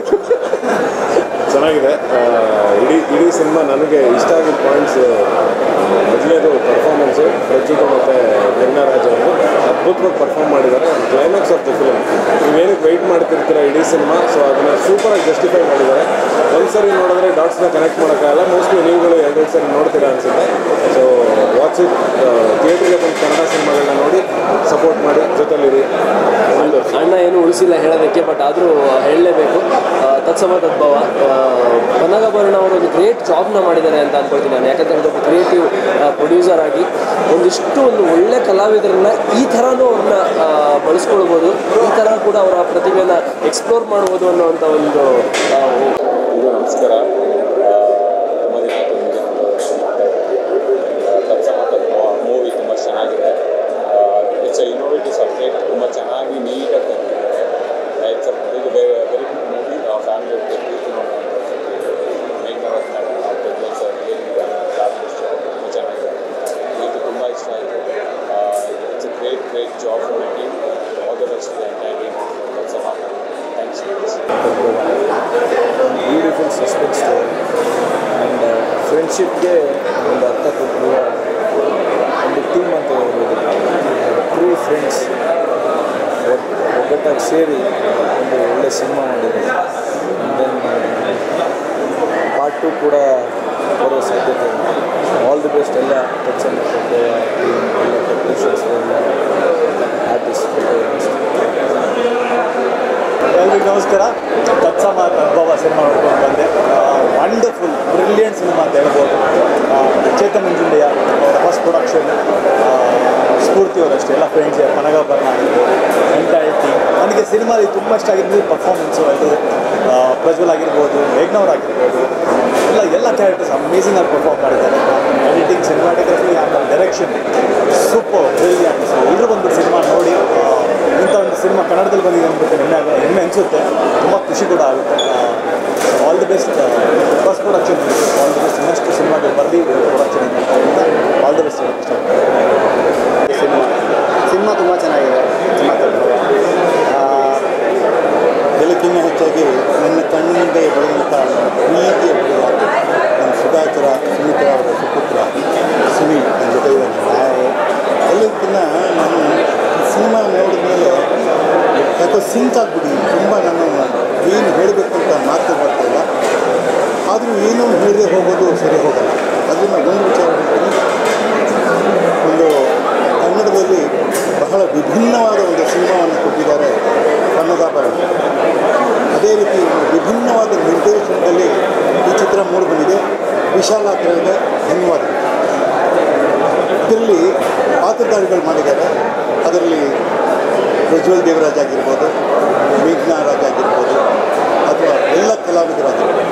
S10: ಚೆನ್ನಾಗಿದೆ ಆ, ಇಡೀ ಇಡೀ ಸಿನಿಮಾ ನನಗೆ ಇಷ್ಟ ಆಗಿದ್ದ ಪಾಯಿಂಟ್ಸ್ ಮೊದಲನೇದು ಪರ್ಫಾರ್ಮೆನ್ಸು ಪ್ರಜ್ಜಿತು ಮತ್ತು ಮೇಘನಾರಾಜ್ ಅವರು ಅದ್ಭುತವಾಗಿ ಪರ್ಫಾರ್ಮ್ ಮಾಡಿದ್ದಾರೆ ಕ್ಲೈಮ್ಯಾಕ್ಸ್ ಆಫ್ ದ ಫಿಲ್ಮ್ ನೀವೇನಕ್ಕೆ ವೆಯ್ಟ್ ಮಾಡ್ತಿರ್ತೀರ ಇಡೀ ಸಿನಿಮಾ ಸೊ ಅದನ್ನು ಸೂಪರಾಗಿ ಜಸ್ಟಿಫೈ ಮಾಡಿದ್ದಾರೆ ಒಂದು ಸರಿ ನೋಡಿದ್ರೆ ಡಾಟ್ಸ್ನ ಕನೆಕ್ಟ್ ಮಾಡೋಕ್ಕಾಗಲ್ಲ ಮೋಸ್ಟ್ಲಿ ನೀವುಗಳು ಎರಡೆರಡು ಸರಿ ನೋಡ್ತೀರಾ ಅನಿಸುತ್ತೆ ಸೊ ವಾಚ್ ಇಟ್ ಥಿಯೇಟ್ರಿಗೆ ಬಂದು ಕನ್ನಡ ಸಿನಿಮಾಗಳನ್ನ ನೋಡಿ ಸಪೋರ್ಟ್ ಮಾಡಿ ಜೊತೆಲಿರಿ
S9: ಅಣ್ಣ ಏನು ಉಳಿಸಿಲ್ಲ ಹೇಳೋದಕ್ಕೆ ಬಟ್ ಆದರೂ ಹೇಳಲೇಬೇಕು ತತ್ಸಮ ತದ್ಭವ ಪನ್ನಗಭರಣ ಅವರು ಒಂದು ಗ್ರೇಟ್ ಜಾಬ್ನ ಮಾಡಿದ್ದಾರೆ ಅಂತ ಅಂದ್ಕೊಳ್ತೀನಿ ನಾನು ಯಾಕಂತ ಹೇಳಿದ್ರೆ ಒಬ್ಬ ಕ್ರಿಯೇಟಿವ್ ಪ್ರೊಡ್ಯೂಸರ್ ಆಗಿ ಒಂದಿಷ್ಟು ಒಂದು ಒಳ್ಳೆ ಕಲಾವಿದರನ್ನ ಈ ಥರನೂ ಅವ್ರನ್ನ ಆ, ಬಳಸ್ಕೊಳ್ಬೋದು ಈ ಥರ ಕೂಡ ಅವರ ಪ್ರತಿಭೆನ ಎಕ್ಸ್ಪ್ಲೋರ್ ಮಾಡ್ಬೋದು ಅನ್ನೋವಂಥ ಒಂದು ಆ,
S7: ಇದು ನಮಸ್ಕಾರ ಆ, ತುಂಬ ದಿನ ಆಯಿತು ನಿಮಗೆ ತತ್ಸಮ ತತ್ವ ಮೂವಿ ತುಂಬ ಚೆನ್ನಾಗಿದೆ ಇಟ್ಸ್ ಎ ಇನೋವೇಟಿವ್ ಸಬ್ಜೆಕ್ಟ್ ತುಂಬ ಚೆನ್ನಾಗಿ ನೀಟಾಗಿ ತಂದಿದ್ದಾರೆ ಇಟ್ಸ್ ಇದು very very good movie family Preethi Megharaj madam Prajwal sir ತುಂಬ ಚೆನ್ನಾಗಿದೆ ಇದು ತುಂಬ ಇಷ್ಟ ಆಯಿತು it's a great great job for team all the best entire team Tatsama thanks
S3: beautiful suspense story and ಫ್ರೆಂಡ್ಶಿಪ್ಗೆ ಒಂದು ಅರ್ಥ ಕೊಟ್ಟಿರುವ ಒಂದು ಟೀಮ್ ಅಂತ ಹೇಳ್ಬೋದು ಟ್ರೂ ಫ್ರೆಂಡ್ಸ್ ಒಗ್ಗಟ್ಟಾಗಿ ಸೇರಿ ಒಂದು ಒಳ್ಳೆ ಸಿನಿಮಾ ಮಾಡಿದ್ದಾರೆ ದೆನ್ ಪಾರ್ಟ್ ಟು ಕೂಡ ಬರೋ ಸಾಧ್ಯತೆ ಇದೆ ಆಲ್ ದಿ ಬೆಸ್ಟ್ ಎಲ್ಲ ಟಚ್ ಟೀಮ್ ಎಲ್ಲ ಟೆಕ್ನಿಷಿಯನ್ಸ್ ಎಲ್ಲ ಆರ್ಟಿಸ್ಟ್ ಎಲ್ರಿಗೂ ನಮಸ್ಕಾರ ತತ್ಸಮ ತದ್ಭವ ಸಿನಿಮಾ ನೋಡ್ಕೊಂಡು ಬಂದೆ ವಂಡರ್ಫುಲ್ ಬ್ರಿಲಿಯಂಟ್ ಸಿನಿಮಾ ಅಂತ ಹೇಳ್ಬೋದು ಆ, ಚೇತನ್ ನಂಜುಂಡಿಯ ಅವರ ಫಸ್ಟ್ ಪ್ರೊಡಕ್ಷನ್ ಸ್ಫೂರ್ತಿ ಅವರಷ್ಟೇ ಎಲ್ಲ ಫ್ರೆಂಡ್ಸ್ ಪನಗಾಭರಣ ಆಗಿರ್ಬೋದು ಎಂಟೈಟಿ ನನಗೆ ಸಿನಿಮಾದಲ್ಲಿ ತುಂಬ ಇಷ್ಟ ಆಗಿದ್ದು ಪರ್ಫಾರ್ಮೆನ್ಸು ಅದು ಆ, ಪ್ರಜ್ವಲ್ ಆಗಿರ್ಬೋದು ಮೇಘ್ನವ್ರು ಆಗಿರ್ಬೋದು ಎಲ್ಲ ಎಲ್ಲ ಕ್ಯಾರೆಕ್ಟರ್ಸ್ ಅಮೇಝಿಂಗ್ ಆಗಿ ಪರ್ಫಾರ್ಮ್ ಮಾಡಿದ್ದಾರೆ ಎಡಿಟಿಂಗ್ ಸಿನಿಮಾಟೋಗ್ರಫಿ ಆಮೇಲೆ ಡೈರೆಕ್ಷನ್ ಸೂಪರ್ ಬ್ರಿಲಿಯಂಟ್ ಸೊ ಎಲ್ಲರೂ ಒಂದು ಸಿನಿಮಾ ನೋಡಿ ಆ, ಇಂಥ ಒಂದು ಸಿನಿಮಾ ಕನ್ನಡದಲ್ಲಿ ಬಂದಿದೆ ಅಂದ್ಬಿಟ್ಟು ಹೆಮ್ಮೆ ಆಗ ಹೆಮ್ಮೆ ಅನಿಸುತ್ತೆ ತುಂಬ ಖುಷಿ ಕೂಡ ಆಗುತ್ತೆ all the best first production all the best next ಸಿನಿಮಾಗಳು ಬರಲಿ production all the best
S12: cinema cinema ತುಂಬ ಚೆನ್ನಾಗಿದೆ ಸಿನಿಮಾ
S5: ಬೆಳಕಿನ ಹೆಚ್ಚಾಗಿ ನನ್ನ ಕಣ್ಣಿನಿಂದ ಬೆಳೆದಂಥ ಪ್ರೀತಿಯ ಬೆಳೆದ ನನ್ನ ಸುಧಾಕರ ಸುಮಿತ್ರ ಅವರ ಸುಪುತ್ರ ಸುನೀಲ್ ನನ್ನ ಜೊತೆ ಇದ್ದಾನೆ ನಾಳೆ ಎಲ್ಲದಕ್ಕಿಂತ ನಾನು ಸಿನಿಮಾ ನೋಡಿದ ಮೇಲೆ ಯಾಕೋ ಸಿಂಕ್ ಆಗ್ಬಿಡಿ ತುಂಬ ನಾನು ಏನು ಹೇಳಬೇಕು ಅಂತ ಮಾತು ಬರ್ತಾಯಿಲ್ಲ ಆದರೂ ಏನೂ ಹೇಳದೆ ಹೋಗೋದು ಸರಿ ಹೋಗಲ್ಲ ಅದನ್ನು ಒಂದು ವಿಚಾರ ಹೇಳ್ತೀನಿ ಒಂದು ಕನ್ನಡದಲ್ಲಿ ಬಹಳ ವಿಭಿನ್ನವಾದ ಒಂದು ಸಿನಿಮಾವನ್ನು ಕೊಟ್ಟಿದ್ದಾರೆ ಕನ್ನದಾಭರಣ ಅದೇ ರೀತಿ ಒಂದು ವಿಭಿನ್ನವಾದ ನಿರ್ದೇಶನದಲ್ಲಿ ಈ ಚಿತ್ರ ಮೂಡಿ ಬಂದಿದೆ ವಿಶಾಲಾಗ್ರಹದ ಧನ್ಯವಾದಗಳು ಇದರಲ್ಲಿ ಪಾತ್ರಧಾರಿಗಳು ಮಾಡಿದ್ದಾರೆ ಅದರಲ್ಲಿ ಪ್ರಜ್ವಲ್ ದೇವರಾಜ್ ಆಗಿರ್ಬೋದು ಮೇಘ್ನಾ ರಾಜ್ ಆಗಿರ್ಬೋದು ಅಥವಾ ಎಲ್ಲ ಕಲಾವಿದರಾಗಿರ್ಬೋದು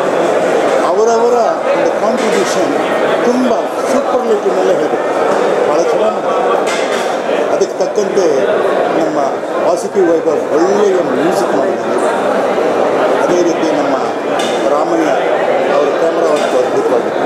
S5: ಅವರವರ ಒಂದು ಕಾಂಟ್ರಿಬ್ಯೂಷನ್ ತುಂಬ ಸೂಪರ್ಲೇಟಿವ್ನಲ್ಲೇ ಹೇಳಬೇಕು ಭಾಳ ಚೆನ್ನಾಗಿ ಮಾಡಿದ್ದಾರೆ ಅದಕ್ಕೆ ತಕ್ಕಂತೆ ನಮ್ಮ ವಾಸುಕಿ ವೈಭವ್ ಒಳ್ಳೆಯ ಮ್ಯೂಸಿಕ್ ಮಾಡಿದ್ದಾರೆ ಅದೇ ರೀತಿ ನಮ್ಮ ರಾಮಯ್ಯ ಅವರ ಕ್ಯಾಮ್ರಾ ವರ್ಕ್ ಅದ್ಭುತವಾಗಿದೆ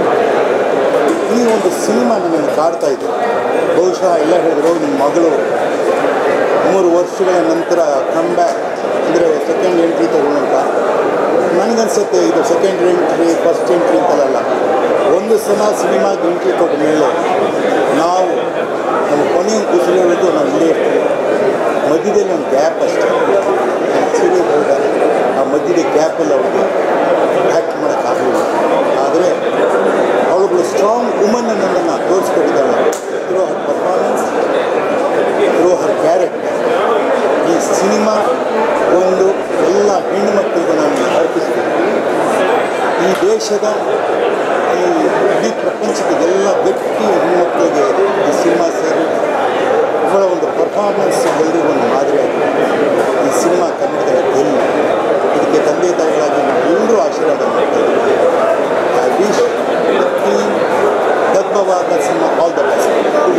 S5: ಈ ಒಂದು ಸಿನಿಮಾ ನನ್ನನ್ನು ಕಾಡ್ತಾ ಇದೆ ಬಹುಶಃ ಎಲ್ಲ ಹೇಳಿದ್ರು ನಿಮ್ಮ ಮಗಳು ಮೂರು ವರ್ಷಗಳ ನಂತರ ಕಮ್ ಬ್ಯಾಕ್ ಅಂದರೆ ಸೆಕೆಂಡ್ ಎಂಟ್ರಿ ತಗೊಳ್ಳೋಂತ ನನಗನ್ಸುತ್ತೆ ಇದು ಸೆಕೆಂಡ್ ಎಂಟ್ರಿ ಫಸ್ಟ್ ಎಂಟ್ರಿ ಅಂತಲ್ಲ ಒಂದು ಸಲ ಸಿನಿಮಾಗೆ ಎಂಟ್ರಿ ಕೊಟ್ಟ ಮೇಲೆ ನಾವು ನಮ್ಮ ಕೊನೆಯ ಕುಸಿರೋದು ನಾವು ಇಲ್ಲೇ ಇರ್ತೀವಿ ಮಧ್ಯದಲ್ಲಿ ಒಂದು ಗ್ಯಾಪ್ ಅಷ್ಟೇ ಸೀರಿಯಸ್ ಹೇಳಿದೆ ಆ ಮಧ್ಯದ ಗ್ಯಾಪಲ್ಲಿ ಅವ್ರಿಗೆ ಆ್ಯಕ್ಟ್ ಮಾಡೋಕ್ಕಾಗಲಿಲ್ಲ ಆದರೆ ಅವಳುಗಳು ಸ್ಟ್ರಾಂಗ್ ವುಮನ್ ಅನ್ನೋದನ್ನು ತೋರಿಸ್ಕೊಟ್ಟಿದ್ದಾಳೆ through her performance through her character ಈ ಸಿನಿಮಾ ಒಂದು ಎಲ್ಲ ಹೆಣ್ಣು ಮಕ್ಕಳಿಗೆ ನಾನು ಅರ್ಪಿಸ್ತೀನಿ ಈ ದೇಶದ ಈ ಇಡೀ ಪ್ರಪಂಚದ ಎಲ್ಲ ಗಟ್ಟಿ ಹೆಣ್ಮಕ್ಳಿಗೆ ಈ ಸಿನಿಮಾ ಸೇರಿ ಇವಳ ಒಂದು ಪರ್ಫಾರ್ಮೆನ್ಸ್ ಎಲ್ಲರಿಗೂ ಒಂದು ಮಾದರಿಯಾಗಿದೆ ಈ ಸಿನಿಮಾ ಕನ್ನಡದಲ್ಲಿ ಗೆಲ್ಲಿ ಇದಕ್ಕೆ ತಂದೆ ತಾಯಿಗಳಾಗಿ ನಾವೆಲ್ಲರೂ ಆಶೀರ್ವಾದ ಮಾಡ್ತಾ ಇದ್ದೀವಿ ಐ ವಿಶ್ ಕ್ಲೀನ್ ತದ್ಭವಾದ ಸಿನಿಮಾ ಆಲ್ ದ ಬೆಸ್ಟ್ ಇಲ್ಲ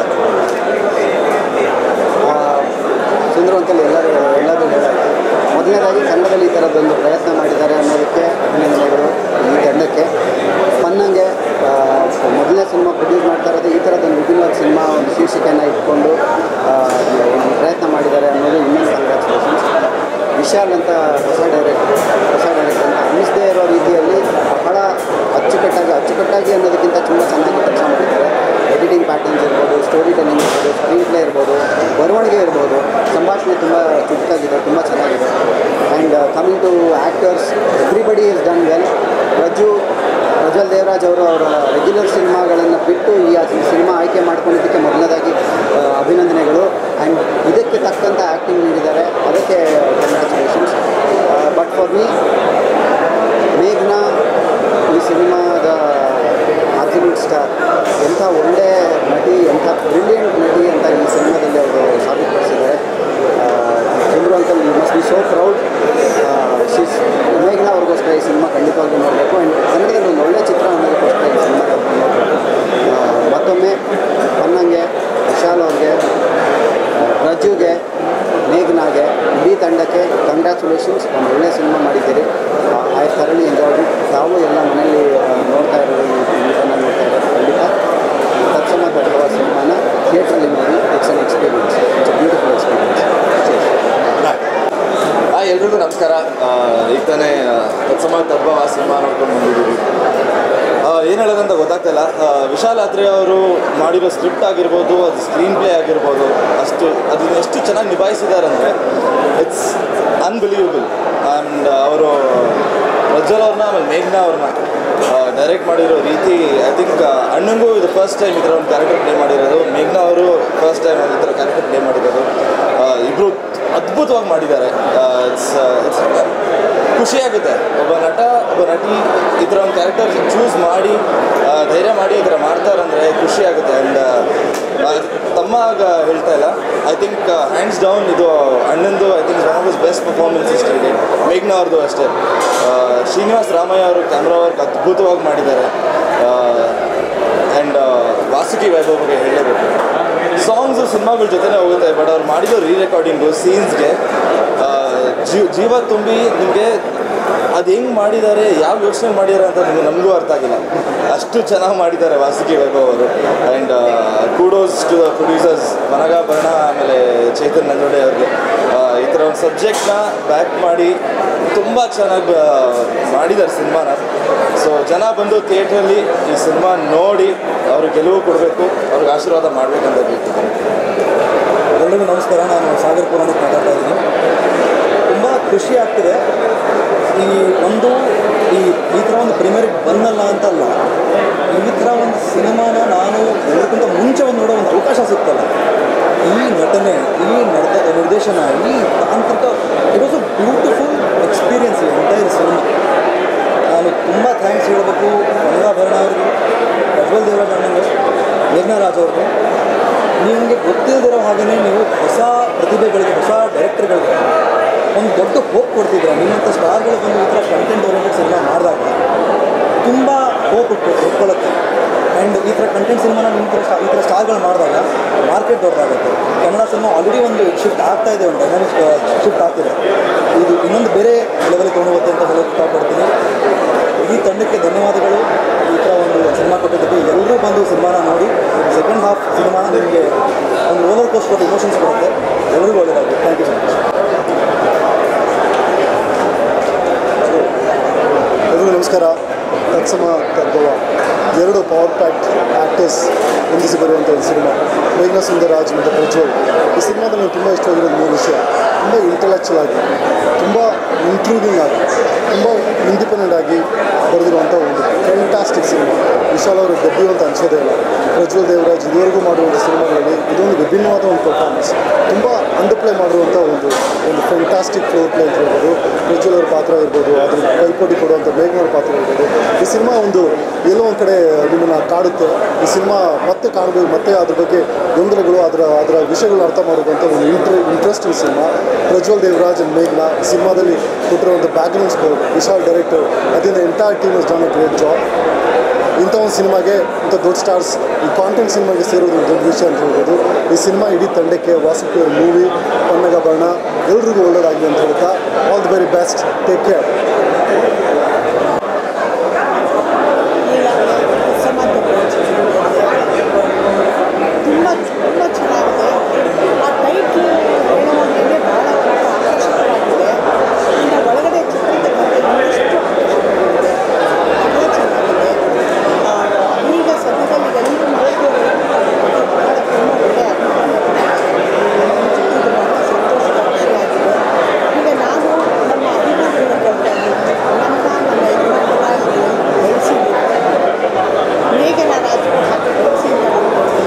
S12: ಸುಂದರ ಅಂತಲ್ಲಿ ಎಲ್ಲರೂ ಎಲ್ಲರೂ ಹೇಳಾಯ್ತು ಮೊದಲನೇದಾಗಿ ಕನ್ನಡದಲ್ಲಿ ಈ ಥರದ್ದೊಂದು ಪ್ರಯತ್ನ ಮಾಡಿದ್ದಾರೆ ಅನ್ನೋದಕ್ಕೆ ಅಭಿನಂದನೆಗಳು ಈ ತಂಡಕ್ಕೆ ಪನ್ನಂಗೆ ಆ, ಮೊದಲನೇ ಸಿನಿಮಾ ಪ್ರೊಡ್ಯೂಸ್ ಮಾಡ್ತಾ ಇರೋದು ಈ ಥರದ್ದೊಂದು ವಿಭಿನ್ನವಾದ ಸಿನಿಮಾ ಒಂದು ಶೀರ್ಷಿಕೆಯನ್ನು ಇಟ್ಕೊಂಡು ಆ, ಒಂದು ಪ್ರಯತ್ನ ಮಾಡಿದ್ದಾರೆ ಅನ್ನೋದು ಇನ್ನೊಂದು ಕಂಗ್ರ್ಯಾಚುಲೇಷನ್ಸ್ ವಿಶಾಲ್ ಅಂತ ಹೊಸ ಡೈರೆಕ್ಟರ್ ಹೊಸ ಡೈರೆಕ್ಟರ್ ಅಂತ ಅನ್ನಿಸದೇ ಇರೋ ರೀತಿಯಲ್ಲಿ ಬಹಳ ಅಚ್ಚುಕಟ್ಟಾಗಿ ಅಚ್ಚುಕಟ್ಟಾಗಿ ಅನ್ನೋದಕ್ಕಿಂತ ತುಂಬ ಚೆನ್ನಾಗಿ ಕೆಲಸ ಮಾಡಿದ್ದಾರೆ ಎಡಿಟಿಂಗ್ ಪ್ಯಾಟರ್ನ್ಸ್ ಇರ್ಬೋದು ಸ್ಟೋರಿ ಟೆಲ್ಲಿಂಗ್ ಇರ್ಬೋದು ಸ್ಕ್ರೀನ್ ಪ್ಲೇ ಇರ್ಬೋದು ಬರವಣಿಗೆ ಇರ್ಬೋದು ಸಂಭಾಷಣೆ ತುಂಬ ಚುಟುಕಾಗಿದೆ ತುಂಬ ಚೆನ್ನಾಗಿದೆ and coming to actors everybody is done well ರಜ್ಜು ಪ್ರಜ್ವಲ್ ದೇವರಾಜ್ ಅವರು ಅವರ ರೆಗ್ಯುಲರ್ ಸಿನಿಮಾಗಳನ್ನು ಬಿಟ್ಟು ಈ ಸಿನಿಮಾ ಆಯ್ಕೆ ಮಾಡ್ಕೊಂಡಿದ್ದಕ್ಕೆ ಮೊದಲನೇದಾಗಿ ಆ, ಅಭಿನಂದನೆಗಳು ಆ್ಯಂಡ್ ಇದಕ್ಕೆ ತಕ್ಕಂಥ ಆ್ಯಕ್ಟಿಂಗ್ ನೀಡಿದ್ದಾರೆ ಅದಕ್ಕೆ ಕಂಗ್ರ್ಯಾಚುಲೇಷನ್ಸ್ ಬಟ್ ಫಾರ್ ಮೀ ಮೇಘ್ನಾ ಈ ಸಿನಿಮಾದ ಆಬ್ಸಲ್ಯೂಟ್ ಸ್ಟಾರ್ ಎಂಥ ಒಳ್ಳೆ ನಟಿ ಎಂಥ ಬ್ರಿಲಿಯಂಟ್ ನಟಿ ಅಂತ ಈ ಸಿನಿಮಾದಲ್ಲಿ ಅವರು ಸಾಬೀತುಪಡಿಸಿದ್ದಾರೆ Chandru uncle you must be so proud she's ಮೇಘ್ನಾ ಅವ್ರಿಗೋಸ್ಕರ ಈ ಸಿನಿಮಾ ಖಂಡಿತವಾಗ್ಲೂ ನೋಡಬೇಕು ಆ್ಯಂಡ್ ಕನ್ನಡದಲ್ಲಿ ಒಂದು ಒಳ್ಳೆ ಚಿತ್ರ ಅನ್ನೋದಕ್ಕೋಸ್ಕರ ಈ ಸಿನಿಮಾ ನೋಡಬೇಕು ಮತ್ತೊಮ್ಮೆ ಪನ್ನಂಗೆ ವಿಶಾಲ್ ಅವ್ರಿಗೆ ರಜ್ಜುಗೆ ಮೇಘ್ನಾಗೆ ಇಡೀ ತಂಡಕ್ಕೆ ಕಂಗ್ರ್ಯಾಚುಲೇಷನ್ಸ್ ಒಂದು ಒಳ್ಳೆಯ ಸಿನಿಮಾ ಮಾಡಿದ್ದೀರಿ ಐ ಥರಲಿ ಎಂಜಾಯ್ ತಾವು ಎಲ್ಲ ಮನೆಯಲ್ಲಿ ಆ, ನೋಡ್ತಾ ಇರೋದು ಈ ನ್ಯೂಸನ್ನು ನೋಡ್ತಾ ಇರೋದು ಖಂಡಿತ ತಕ್ಷಣ ಬರುವ ಸಿನಿಮಾನ ಥಿಯೇಟ್ರಲ್ಲಿ ನೋಡಿ it's an experience it's a beautiful experience
S13: hi ಎಲ್ರಿಗೂ ನಮಸ್ಕಾರ ಆ, ಈಗ ತಾನೇ ಆ, ತತ್ಸಮ ತದ್ಭವ ಸಿನಿಮಾ ನೋಡ್ಕೊಂಡು ಬಂದಿದ್ದೀವಿ ಏನು ಹೇಳೋದಂತ ಗೊತ್ತಾಗ್ತಾ ಇಲ್ಲ ಆ, ವಿಶಾಲ್ ಆತ್ರೆ ಅವರು ಮಾಡಿರೋ ಸ್ಕ್ರಿಪ್ಟ್ ಆಗಿರ್ಬೋದು ಅದು ಸ್ಕ್ರೀನ್ ಪ್ಲೇ ಆಗಿರ್ಬೋದು ಅಷ್ಟು ಅದನ್ನ ಎಷ್ಟು ಚೆನ್ನಾಗಿ ನಿಭಾಯಿಸಿದ್ದಾರೆ ಅಂದರೆ ಇಟ್ಸ್ ಅನ್ಬಿಲೀವಬಲ್ ಆ್ಯಂಡ್ ಅವರು ಪ್ರಜ್ವಲ್ ಅವ್ರನ್ನ ಆಮೇಲೆ ಮೇಘ್ನಾ ಅವ್ರನ್ನ ಡೈರೆಕ್ಟ್ ಮಾಡಿರೋ ರೀತಿ ಐ ಥಿಂಕ್ ಅಣ್ಣಂಗೂ ಇದು ಫಸ್ಟ್ ಟೈಮ್ ಈ ಥರ ಒಂದು ಕ್ಯಾರೆಕ್ಟರ್ ಪ್ಲೇ ಮಾಡಿರೋದು ಮೇಘ್ನಾ ಅವರು ಫಸ್ಟ್ ಟೈಮ್ ಈ ಥರ ಕ್ಯಾರೆಕ್ಟರ್ ಪ್ಲೇ ಮಾಡಿರೋದು ಇಬ್ಬರು ಅದ್ಭುತವಾಗಿ ಮಾಡಿದ್ದಾರೆ ಇಟ್ಸ್ ಇಟ್ಸ್ ಖುಷಿಯಾಗುತ್ತೆ ಒಬ್ಬ ನಟ ಒಬ್ಬ ನಟಿ ಈ ಥರ ಒಂದು ಕ್ಯಾರೆಕ್ಟರ್ ಚೂಸ್ ಮಾಡಿ ಆ, ಧೈರ್ಯ ಮಾಡಿ ಈ ಥರ ಮಾಡ್ತಾರಂದರೆ ಖುಷಿಯಾಗುತ್ತೆ ಆ್ಯಂಡ್ ತಮ್ಮ ಆಗ ಹೇಳ್ತಾ ಇಲ್ಲ ಐ ಥಿಂಕ್ ಹ್ಯಾಂಡ್ಸ್ ಡೌನ್ ಇದು ಅಣ್ಣಂದು I think one of is best performances ಇದೆ ಮೇಘ್ನಾ ಅವ್ರದ್ದು ಅಷ್ಟೇ ಆ, ಶ್ರೀನಿವಾಸ್ ರಾಮಯ್ಯ ಅವರು ಕ್ಯಾಮ್ರಾ ವರ್ಕ್ ಅದ್ಭುತವಾಗಿ ಮಾಡಿದ್ದಾರೆ ಆ್ಯಂಡ್ ವಾಸುಕಿ ವೈಭವ್ ಬಗ್ಗೆ ಹೇಳಬೇಕು ಸಾಂಗ್ಸು ಸಿನಿಮಾಗಳ ಜೊತೆನೇ ಹೋಗುತ್ತೆ ಬಟ್ ಅವ್ರು ಮಾಡಿರೋ ರೀ ರೆಕಾರ್ಡಿಂಗು ಸೀನ್ಸ್ಗೆ ಜೀವ ತುಂಬಿ ನಿಮಗೆ ಅದು ಹೆಂಗೆ ಮಾಡಿದ್ದಾರೆ ಯಾವ ಯೋಚನೆ ಮಾಡಿದ್ದಾರೆ ಅಂತ ನಿಮ್ಗೆ ನಮಗೂ ಅರ್ಥ ಆಗಿಲ್ಲ ಅಷ್ಟು ಚೆನ್ನಾಗಿ ಮಾಡಿದ್ದಾರೆ ವಾಸುಕಿ ವೈಭವ್ ಅವರು and kudos to the producers ಮನಗಾಭರಣ ಆಮೇಲೆ ಚೇತನ್ ನಂಜೋಡೆ ಅವ್ರಿಗೆ ಆ, ಈ ಥರ ಒಂದು ಸಬ್ಜೆಕ್ಟ್ನ ಬ್ಯಾಕ್ ಮಾಡಿ ತುಂಬ ಚೆನ್ನಾಗಿ ಮಾಡಿದ್ದಾರೆ ಸಿನಿಮಾನ ಸೊ ಜನ ಬಂದು ಥಿಯೇಟ್ರಲ್ಲಿ ಈ ಸಿನಿಮಾ ನೋಡಿ ಅವ್ರಿಗೆ ಗೆಲುವು ಕೊಡಬೇಕು ಅವ್ರಿಗೆ ಆಶೀರ್ವಾದ ಮಾಡಬೇಕಂತ ಹೇಳ್ತಿದ್ದಾರೆ
S3: ಎಲ್ಲರಿಗೂ ನಮಸ್ಕಾರ ನಾನು ಸಾಗರ್ ಪುರಾಣಿಕ್ ಮಾತಾಡ್ತಾ ಇದ್ದೀನಿ ತುಂಬ ಖುಷಿ ಆಗ್ತಿದೆ ಈ ಒಂದು ಈ ಈ ಥರ ಒಂದು ಪ್ರೀಮಿಯರ್ಗೆ ಬಂದಲ್ಲ ಅಂತಲ್ಲ ಈ ಥರ ಒಂದು ಸಿನಿಮಾನ ನಾನು ಎಲ್ಲಕ್ಕಿಂತ ಮುಂಚೆ ಒಂದು ನೋಡೋ ಒಂದು ಅವಕಾಶ ಸಿಗ್ತಲ್ಲ ಈ ನಟನೆ ಈ ನರ್ತ ನಿರ್ದೇಶನ ಈ ತಾಂತ್ರಿಕ it was a beautiful experience ಈ ಎಂಟೈರ್ ಸಿನಿಮಾ ನಾನು ತುಂಬ ಥ್ಯಾಂಕ್ಸ್ ಹೇಳಬೇಕು ಗಂಗಾಭರಣ ಅವ್ರಿಗೆ ಪ್ರಜ್ವಲ್ ದೇವರಾಜ್ ಅಣ್ಣಂಗೆ ಮೇಘ್ನಾ ರಾಜ್ ಅವ್ರಿಗೆ ನಿಮಗೆ ಗೊತ್ತಿಲ್ಲದಿರೋ ಹಾಗೆಯೇ ನೀವು ಹೊಸ ಪ್ರತಿಭೆಗಳಿಗೆ ಹೊಸ ಡೈರೆಕ್ಟರ್ಗಳಿಗೆ ಒಂದು ದೊಡ್ಡ ಹೋಪ್ ಕೊಡ್ತಿದ್ದೀರ ನಿಮ್ಮಂಥ ಸ್ಟಾರ್ಗಳು ಬಂದು ಈ ಥರ ಕಂಟೆಂಟ್ ಓರಿಯೆಂಟೆಡ್ ಸಿನಿಮಾ ಮಾಡಿದಾಗ ತುಂಬ ಹೋಪ್ ಉಟ್ಕೊಳ್ಳುತ್ತೆ ಆ್ಯಂಡ್ ಈ ಥರ ಕಂಟೆಂಟ್ ಸಿನಿಮಾನ ನಿಮ್ಮ ಥರ ಸ್ಟಾ ಈ ಥರ ಸ್ಟಾರ್ಗಳು ಮಾಡಿದಾಗ ಮಾರ್ಕೆಟ್ ದೊಡ್ಡದಾಗುತ್ತೆ ಕನ್ನಡ ಸಿನಿಮಾ ಆಲ್ರೆಡಿ ಒಂದು ಶಿಫ್ಟ್ ಆಗ್ತಾ ಇದೆ ಒಂದು ಡೈನಾಮಿಕ್ ಶಿಫ್ಟ್ ಆಗ್ತಿದೆ ಇದು ಇನ್ನೊಂದು ಬೇರೆ ಲೆವೆಲ್ ತೊಗೊಂಡೋಗುತ್ತೆ ಅಂತ ಹೇಳೋಕ್ಕೆ ಇಷ್ಟಪಡ್ತೀನಿ ಈ ತಂಡಕ್ಕೆ ಧನ್ಯವಾದಗಳು ಈ ಥರ ಒಂದು ಸಿನಿಮಾ ಕೊಟ್ಟಿದ್ದಕ್ಕೆ ಎಲ್ಲರೂ ಬಂದು ಸಿನಿಮಾನ ನೋಡಿ ಸೆಕೆಂಡ್ ಹಾಫ್ ಸಿನಿಮಾನ ನಿಮಗೆ ಒಂದು ರೋಲರ್ ಕೋಸ್ಟರ್ ಇಮೋಷನ್ಸ್ ಕೊಡುತ್ತೆ ಎಲ್ಲರಿಗೂ ಒಳ್ಳೆಯದಾಗುತ್ತೆ ಥ್ಯಾಂಕ್ ಯು ಸೊ ಮಚ್
S1: ಎಲ್ರಿಗೂ ನಮಸ್ಕಾರ ತತ್ಸಮ ತದ್ಭವ ಎರಡು ಪವರ್ ಪ್ಯಾಕ್ಟ್ ಆ್ಯಕ್ಟರ್ಸ್ ಹೊಂದಿಸಿ ಬರುವಂಥ ಒಂದು ಸಿನಿಮಾ ಮೇಘನಾ ಸುಂದರರಾಜ್ ಮತ್ತು ಪ್ರಜ್ವಲ್ ಈ ಸಿನಿಮಾದಲ್ಲಿ ನನಗೆ ತುಂಬ ಇಷ್ಟವಾಗಿರೋದು ಮೂರು ವಿಷಯ ತುಂಬ ಇಂಟೆಲೆಕ್ಚುಲ್ ಆಗಿ ತುಂಬ ಇಂಟ್ರೂವಿಂಗ್ ಆಗಿ ತುಂಬ ಇಂಡಿಪೆಂಡೆಂಟ್ ಆಗಿ ಬರೆದಿರುವಂಥ ಒಂದು ಫ್ಯಾಂಟಾಸ್ಟಿಕ್ ಸಿನಿಮಾ ವಿಶಾಲ್ ಅವರು ಗೆದ್ದು ಅಂತ ಅನಿಸೋದೇ ಇಲ್ಲ ಪ್ರಜ್ವಲ್ ದೇವರಾಜ್ ಇದುವರೆಗೂ ಮಾಡುವಂಥ ಸಿನಿಮಾಗಳಲ್ಲಿ ಇದೊಂದು ವಿಭಿನ್ನವಾದ ಒಂದು ಪರ್ಫಾರ್ಮೆನ್ಸ್ ತುಂಬ ಅಂಡರ್ಪ್ಲೇ ಮಾಡಿರುವಂಥ ಒಂದು ಒಂದು ಫ್ಯಾಂಟಾಸ್ಟಿಕ್ ಫ್ಲೋರ್ ಪ್ಲೇ ಅಂತ ಹೇಳ್ಬೋದು ಪ್ರಜ್ವಲ್ ಅವ್ರ ಪಾತ್ರ ಇರ್ಬೋದು ಅದ್ರ ಕೈಪೋಟಿ ಕೊಡುವಂಥ ಮೇಘನವ್ರ ಪಾತ್ರ ಇರ್ಬೋದು ಈ ಸಿನಿಮಾ ಒಂದು ಎಲ್ಲೋ ಒಂದು ಕಡೆ ನಿಮ್ಮನ್ನು ಕಾಡುತ್ತೆ ಈ ಸಿನಿಮಾ ಮತ್ತೆ ಕಾಣಬೇಕು ಮತ್ತೆ ಅದ್ರ ಬಗ್ಗೆ ಗೊಂದಲಗಳು ಅದರ ಅದರ ವಿಷಯಗಳನ್ನ ಅರ್ಥ ಮಾಡುವಂಥ ಒಂದು inter interesting cinema Prajwal Devaraj and ಮೇಘ್ನಾ ಈ ಸಿನಿಮಾದಲ್ಲಿ ಕೊಟ್ಟಿರುವಂಥ ಬ್ಯಾಕ್ಗ್ರೌಂಡ್ ಸ್ಕೋರ್ ವಿಶಾಲ್ ಡೈರೆಕ್ಟರ್ ಅದರಿಂದ entire team is done a great job ಇಂಥ ಒಂದು ಸಿನಿಮಾಗೆ ಇಂಥ ದೊಡ್ಡ ಸ್ಟಾರ್ಸ್ ಈ ಕಾಂಟೆಂಟ್ ಸಿನಿಮಾಗೆ ಸೇರೋದು ಒಂದು ದೊಡ್ಡ ವಿಷಯ ಅಂತ ಹೇಳ್ಬೋದು ಈ ಸಿನಿಮಾ ಇಡೀ ತಂಡಕ್ಕೆ ವಾಸುಕಿ ಅವ್ರ ಮೂವಿ ಪನ್ನಗಭರಣ ಎಲ್ರಿಗೂ ಒಳ್ಳೇದಾಗಲಿ ಅಂತ ಹೇಳ್ತಾ all the very best take care
S6: ತುಂಬ ತುಂಬ ಚೆನ್ನಾಗಿದೆ ಆ ಟೈಟ್ಲ್ ಹೇಳುವಾಗಲೇ ಭಾಳ ಒಂದು ಆಕರ್ಷಕವಾಗಿದೆ ಇನ್ನು ಒಳಗಡೆ ಚಿತ್ರದ ಬಗ್ಗೆ ಇನ್ನಷ್ಟು ಆಕರ್ಷಕವಾಗಿದೆ ತುಂಬ ಚೆನ್ನಾಗಿದೆ ಆ, ಈಗ ಸದ್ಯದಲ್ಲಿ ಎಲ್ಲರೂ ನೋಡ್ಬೋದು ಭಾಳ ತುಂಬ ಒಳ್ಳೆಯ ಇದು ಬಹಳ ಸಂತೋಷದ ವಿಷಯ ಆಗಿದೆ ಈಗ ನಾವು ನಮ್ಮ ಅಭಿಮಾನಿಗಳ ಕೇಳ್ತಾ ಇದ್ದೀವಿ ನನ್ನ ನನ್ನ ಯಜಮಾನರಾಗಿ ಬೆಳೆಸಿದ್ದೀವಿ ಮೇಘನ ರಾಜ್ಕುಮಾರ್ ಹಾಕಿ ಬೆಳೆಸಿದ್ದಾರೆ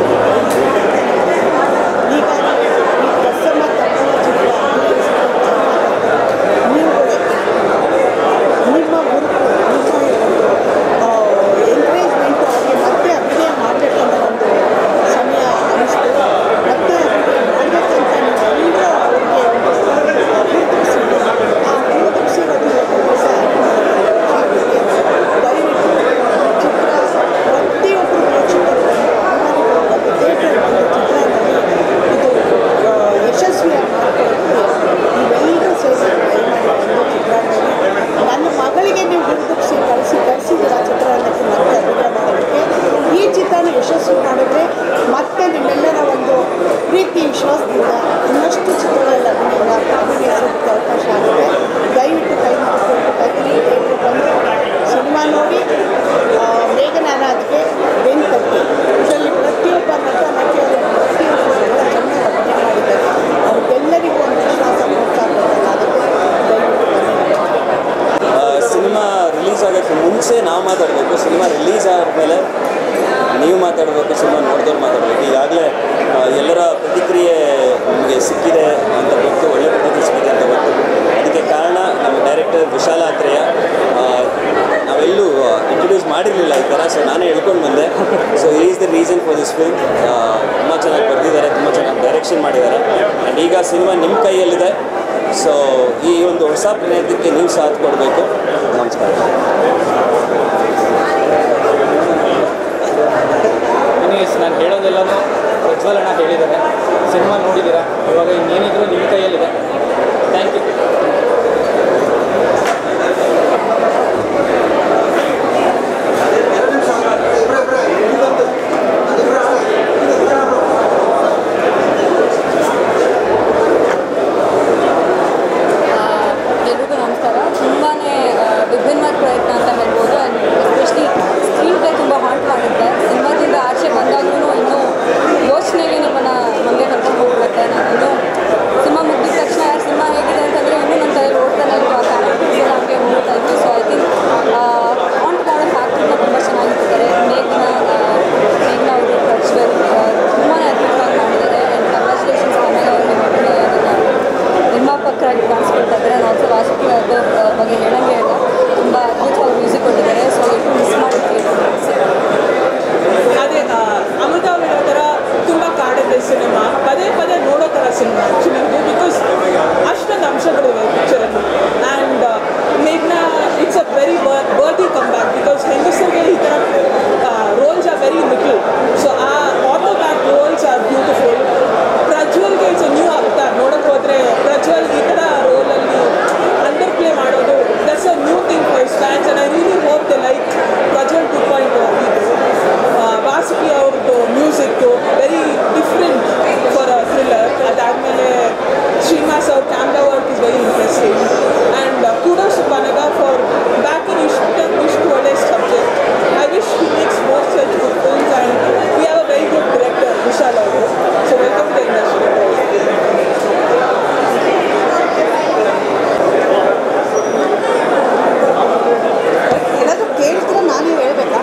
S6: ಈಗ ಈ ಪ್ರಸನ್ನ ಕನ್ನಡ ಚಿತ್ರ ಅಭಿನಯಿಸಿದ ನೀವುಗಳೇ ನಿಮ್ಮ ಗುರುತು ನಿಮ್ಮ ಎಂಕರೇಜ್ಮೆಂಟು ಅವ್ರಿಗೆ ಮತ್ತೆ ಅಭಿನಯ ಮಾಡಬೇಕಂತ ಒಂದು ಸಮಯ ಅನಿಸ್ತು ಮತ್ತೆ ಅಭಿನಯ ಮಾಡಬೇಕಂತ ನೀವೆಲ್ಲರೂ ಅವರಿಗೆ ಗುರುತಿಸಿದ್ರು ಆ ಗುರುತಿಸಿರೋದು ಇವತ್ತು ಹೊಸ ಆಗಿದೆ ದಯವಿಟ್ಟು ಚಿತ್ರ ಪ್ರತಿಯೊಬ್ಬರು ಪ್ರೇಕ್ಷಕರು ಅಭಿಮಾನಿಗಳು ಬಂದು ಥಿಯೇಟರ್ ಬಂದು ಚಿತ್ರ ನೋಡಿ ಇದು ಆ, ಯಶಸ್ವಿಯಾಗಿ ಮಾಡ್ಕೊಳ್ಳೋದಕ್ಕೆ ನೀವೆಲ್ಲರೂ ಸೇರಿ ದಯಮಾಡಿ ಬಂದು ಚಿತ್ರ ನೋಡಿ ನನ್ನ ಮಗಳಿಗೆ ನೀವು ಗುರುತಿಸಿ ಕಳಿಸಿ ಕಳಿಸಿದ್ದೀರ ಚಿತ್ರರಂಗಕ್ಕೆ ಮತ್ತೆ ಅಭಿನಯ ಮಾಡೋದಕ್ಕೆ ಈ ಚಿತ್ರನ ಯಶಸ್ವಿ ಮಾಡಿದ್ರೆ ಮತ್ತೆ ನಿಮ್ಮೆಲ್ಲರ ಒಂದು ಪ್ರೀತಿ ವಿಶ್ವಾಸದಿಂದ ಇನ್ನಷ್ಟು ಚಿತ್ರಗಳಲ್ಲಿ ಅಭಿನಯ ಅಭಿನಯಿಸೋದಕ್ಕೆ ಅವಕಾಶ ಆಗುತ್ತೆ ದಯವಿಟ್ಟು ಕೈ ಮಾಡಿಕೊಂಡು ಕೈಲಿ ಥಿಯೇಟ್ರಿಗೆ ಬಂದು ಸಿನಿಮಾ ನೋಡಿ ಆ, ಮೇಘನಾ ರಾಜ್ಗೆ ಬೆನ್ ತಟ್ಟಿ ಇದರಲ್ಲಿ ಪ್ರತಿಯೊಬ್ಬ ನಟ ನಟಿಯರು ಪ್ರತಿಯೊಬ್ಬರು ಬಹಳ ಚೆನ್ನಾಗಿ ಅಭಿನಯ ಮಾಡಿದ್ದಾರೆ ಅವ್ರಿಗೆಲ್ಲರಿಗೂ ಒಂದು ವಿಶ್ವಾಸ ಪ್ರೋತ್ಸಾಹ ಕೊಡೋದಾಗುತ್ತೆ ದಯವಿಟ್ಟು ಬನ್ನಿ
S14: ಸಿನಿಮಾ ರಿಲೀಸ್ ಆಗೋಕ್ಕೆ ಮುಂಚೆ ನಾವು ಮಾತಾಡಬೇಕು ಮಾತಾಡಬೇಕು ಸಿನಿಮಾ ನೋಡಿದವ್ರು ಮಾತಾಡಬೇಕು ಈಗಾಗಲೇ ಎಲ್ಲರ ಪ್ರತಿಕ್ರಿಯೆ ನಮಗೆ ಸಿಕ್ಕಿದೆ ಅಂತ ಗೊತ್ತು ಒಳ್ಳೆ ಪ್ರತಿಕ್ರಿಯೆ ಸಿಕ್ಕಿದೆ ಅಂತ ಗೊತ್ತು ಅದಕ್ಕೆ ಕಾರಣ ನಮ್ಮ ಡೈರೆಕ್ಟರ್ ವಿಶಾಲ ಆತ್ರೇಯ ಆ, ನಾವೆಲ್ಲೂ ಇಂಟ್ರೊಡ್ಯೂಸ್ ಮಾಡಿರಲಿಲ್ಲ ಈ ಥರ ಸೊ ನಾನೇ ಹೇಳ್ಕೊಂಡು ಬಂದೆ so is the reason for this film ತುಂಬ ಚೆನ್ನಾಗಿ ಬರೆದಿದ್ದಾರೆ ತುಂಬ ಚೆನ್ನಾಗಿ ಡೈರೆಕ್ಷನ್ ಮಾಡಿದ್ದಾರೆ ಆ್ಯಂಡ್ ಈಗ ಸಿನಿಮಾ ನಿಮ್ಮ ಕೈಯಲ್ಲಿದೆ ಸೊ ಈ ಒಂದು ಹೊಸ ಪ್ರಯತ್ನಕ್ಕೆ ನೀವು ಸಾಥ್ ಕೊಡಬೇಕು ನಮಸ್ಕಾರ
S15: ಎನಿವೇಸ್ ನಾನು ಹೇಳೋದೆಲ್ಲನೂ ಪ್ರಜ್ವಲ್ ಅಣ್ಣ ಹೇಳಿದ್ದಾರೆ ಸಿನಿಮಾ ನೋಡಿದ್ದೀರಾ ಇವಾಗ ಇನ್ನೇನಿದ್ರು ನಿಮ್ಮ ಕೈಯಲ್ಲಿದೆ ಥ್ಯಾಂಕ್ ಯು
S2: ಎಲ್ರಿಗೂ ನಮಸ್ಕಾರ ತುಂಬಾ ವಿಭಿನ್ನ ಪ್ರಯತ್ನ ಅಂತ ಹೇಳ್ಬೋದು ಆ್ಯಂಡ್ ಎಸ್ಪೆಷಲಿ ಸ್ಕ್ರೀನ್ ಪ್ಲೇ ತುಂಬ ಹಾಂಟ್ ಮಾಡುತ್ತೆ ಸಿನಿಮಾದಿಂದ ಆಚೆ ಬಂದಾಗ್ಲೂ ಇನ್ನೂ ಯೋಚನೆಗೆ ನಮ್ಮನ್ನು ನಮಗೆ ಕರ್ಕೊಂಡು ಹೋಗ್ಬಿಡುತ್ತೆ ನಾನು ಇನ್ನೂ ಸಿನಿಮಾ ಮುಗಿದ ತಕ್ಷಣ ಯಾರು ಸಿನಿಮಾ ಹೇಗಿದೆ ಅಂತಂದರೆ ಇನ್ನೂ ನನ್ನ ತಲೆಯಲ್ಲಿ ಓಡ್ತಾನೆ ಇತ್ತು ಆ ಕ್ಯಾರೆಕ್ಟರ್ಸ್ ಎಲ್ಲ ಹಂಗೆ ಓಡ್ತಾ ಇತ್ತು ಸೊ ಐ ಥಿಂಕ್ ಹಾಂಟ್ ಮಾಡೋ ಫ್ಯಾಕ್ಟ್ರಿನ ತುಂಬ ಚೆನ್ನಾಗಿರ್ತಾರೆ ಮೇಘ್ನ ಮೇಘ್ನ ಅವರು ಪ್ರಜ್ವಲ್ ತುಂಬಾ ಅದ್ಭುತವಾಗಿ ಮಾಡಿದ್ದಾರೆ ಆ್ಯಂಡ್ ಕಂಗ್ರ್ಯಾಚುಲೇಷನ್ಸ್ ಕನ್ನಡ ಅವರಿಗೆ ಮೊದಲೇ ಅದನ್ನು ನಿರ್ಮಾಪಕರಾಗಿ ಕಾಣಿಸ್ಕೊಳ್ತಾ ಇದ್ದಾರೆ ನಾನು ಆಲ್ಸೋ ವಾಸುಕಿ ಅವ್ರ ಬಗ್ಗೆ ಹೇಳಂಗೆ ಇಲ್ಲ ತುಂಬ ಅದ್ಭುತವಾಗಿ ಮ್ಯೂಸಿಕ್ ಕೊಟ್ಟಿದ್ದಾರೆ ಸೊ ಎಷ್ಟು ಮಿಸ್ ಮಾಡಿದ್ವಿ
S6: ಅದೇ ಆ, ಅಮೃತ ಅವ್ರು ಹೇಳೋ ಥರ ತುಂಬ ಕಾಡುತ್ತೆ ಸಿನಿಮಾ ಪದೇ ಪದೇ ನೋಡೋ ಥರ ಸಿನಿಮಾ ಆ್ಯಕ್ಚುಲಿ ಇದು ಬಿಕಾಸ್ ಅಷ್ಟೊಂದು ಅಂಶಗಳಿವೆ ಪಿಕ್ಚರಲ್ಲಿ ಆ್ಯಂಡ್ ಮೇಘ್ನ it's a very worthy come back because ಹೆಂಗಸರಿಗೆ ಈ ಥರ roles are very little so ಆ auto back roles are beautiful ಪ್ರಜ್ವಲ್ಗೆ ಇಟ್ಸ್ ಅ ನ್ಯೂ ಅವತಾರ್ ನೋಡೋಕೆ ಹೋದರೆ ಪ್ರಜ್ವಲ್ ಈ ಥರ ರೋಲಲ್ಲಿ ಅಂಡರ್ ಪ್ಲೇ ಮಾಡೋದು that's a new thing for fans and I really hope they like Prajwal two point ಇದು ವಾಸುಕಿ ಅವ್ರದ್ದು music very different for a thriller ಅದಾದಮೇಲೆ ಶ್ರೀನಿವಾಸ್ ಅವ್ರ camera work is very interesting and kudos ಪನಗ ಫಾರ್ ಬ್ಯಾಕ್ ಇನ್ ಇಷ್ಟು ಇಷ್ಟು ಒಳ್ಳೆ subject I wish he makes more such good films and we have a very good director Vishal ಅವರು so welcome to industry
S16: ಏನಾದರೂ ಕೇಳ್ತೀರಾ ನಾನೇ ಹೇಳ್ಬೇಕಾ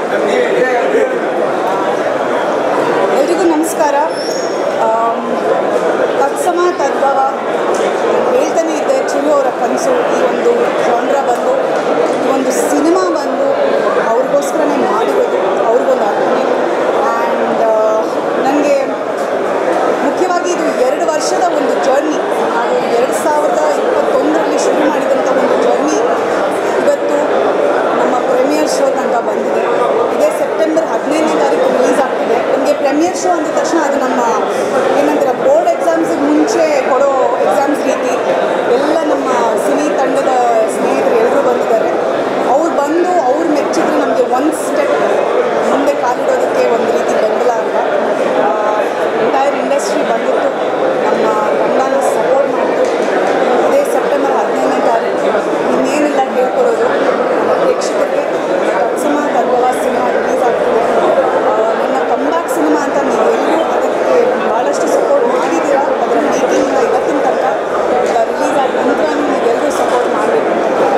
S16: ಎಲ್ರಿಗೂ ನಮಸ್ಕಾರ ಆಮ್, ತತ್ಸಮ ತದ್ಭವ ನಾನು ಹೇಳ್ತಾನೆ ಇದ್ದೆ ಚಿರು ಅವರ ಕನಸು ಈ ಒಂದು ಜಾನ್ರ ಬಂದು ಈ ಒಂದು ಸಿನಿಮಾ ಬಂದು ಅವ್ರಿಗೋಸ್ಕರನೇ ಮಾಡಿರೋದು ಅವ್ರಿಗೊಂದು ಅರ್ಪಣೆ ಆ್ಯಂಡ್ ನನಗೆ ಮುಖ್ಯವಾಗಿ ಇದು ಎರಡು ವರ್ಷದ ಒಂದು ಜರ್ನಿ ನಾವು ಎರಡು ಸಾವಿರದ ಇಪ್ಪತ್ತೊಂದರಲ್ಲಿ ಶುರು ಮಾಡಿದಂಥ ಒಂದು ಜರ್ನಿ ಇವತ್ತು ನಮ್ಮ ಪ್ರೆಮಿಯರ್ ಶೋ ತನಕ ಬಂದಿದೆ ಇದೇ ಸೆಪ್ಟೆಂಬರ್ ಹದಿನೈದನೇ ತಾರೀಕು ರಿಲೀಸ್ ಆಗ್ತಿದೆ ನಮಗೆ ಪ್ರೆಮಿಯರ್ ಶೋ ಅಂದ ತಕ್ಷಣ ಅದು ನಮ್ಮ ಏನಂತಾರೆ ಬೋರ್ಡ್ ಎಕ್ಸಾಮ್ಸಿಗೆ ಮುಂಚೆ ಕೊಡೋ ಎಕ್ಸಾಮ್ಸ್ ರೀತಿ ಎಲ್ಲ ನಮ್ಮ ಸಿನಿ ತಂಡದ ಸ್ನೇಹಿತರು ಎಲ್ಲರೂ ಬಂದಿದ್ದಾರೆ ಅವ್ರು ಬಂದು ಅವ್ರು ಮೆಚ್ಚಿದ್ರೆ ನಮಗೆ ಒಂದು ಸ್ಟೆಪ್ ಮುಂದೆ ಕಾಲಿಡೋದಕ್ಕೆ ಒಂದು ರೀತಿ ಬೆಂಬಲ ಅಂತ ಎಂಟೈರ್ ಇಂಡಸ್ಟ್ರಿ ಬಂದಿತ್ತು ನಮ್ಮ ತಂಡನ ಸಪೋರ್ಟ್ ಮಾಡಿತು ಇದೇ ಸೆಪ್ಟೆಂಬರ್ ಹದಿನೈದನೇ ತಾರೀಕು ಇನ್ನೇನಿಲ್ಲ ಹೇಳ್ಕೊಡೋದು ನಮ್ಮ ಪ್ರೇಕ್ಷಕರಿಗೆ ತತ್ಸಮ ತದ್ಭವ ಸಿನಿಮಾ ರಿಲೀಸ್ ಆಗ್ತಿದೆ ಆ, ನನ್ನ ಕಂಬ್ಯಾಕ್ ಸಿನಿಮಾ ಅಂತ ನೀವೆಲ್ಲರೂ ಅದಕ್ಕೆ ಭಾಳಷ್ಟು ಸಪೋರ್ಟ್ ಮಾಡಿದ್ದೀರಾ ಅದರ ಮೇಕಿಂಗಿಂದ ಇವತ್ತಿನ ತನಕ ರಿಲೀಸ್ ಆದ ನಂತರ ನೀವೆಲ್ಲರೂ ಸಪೋರ್ಟ್ ಮಾಡಬೇಕು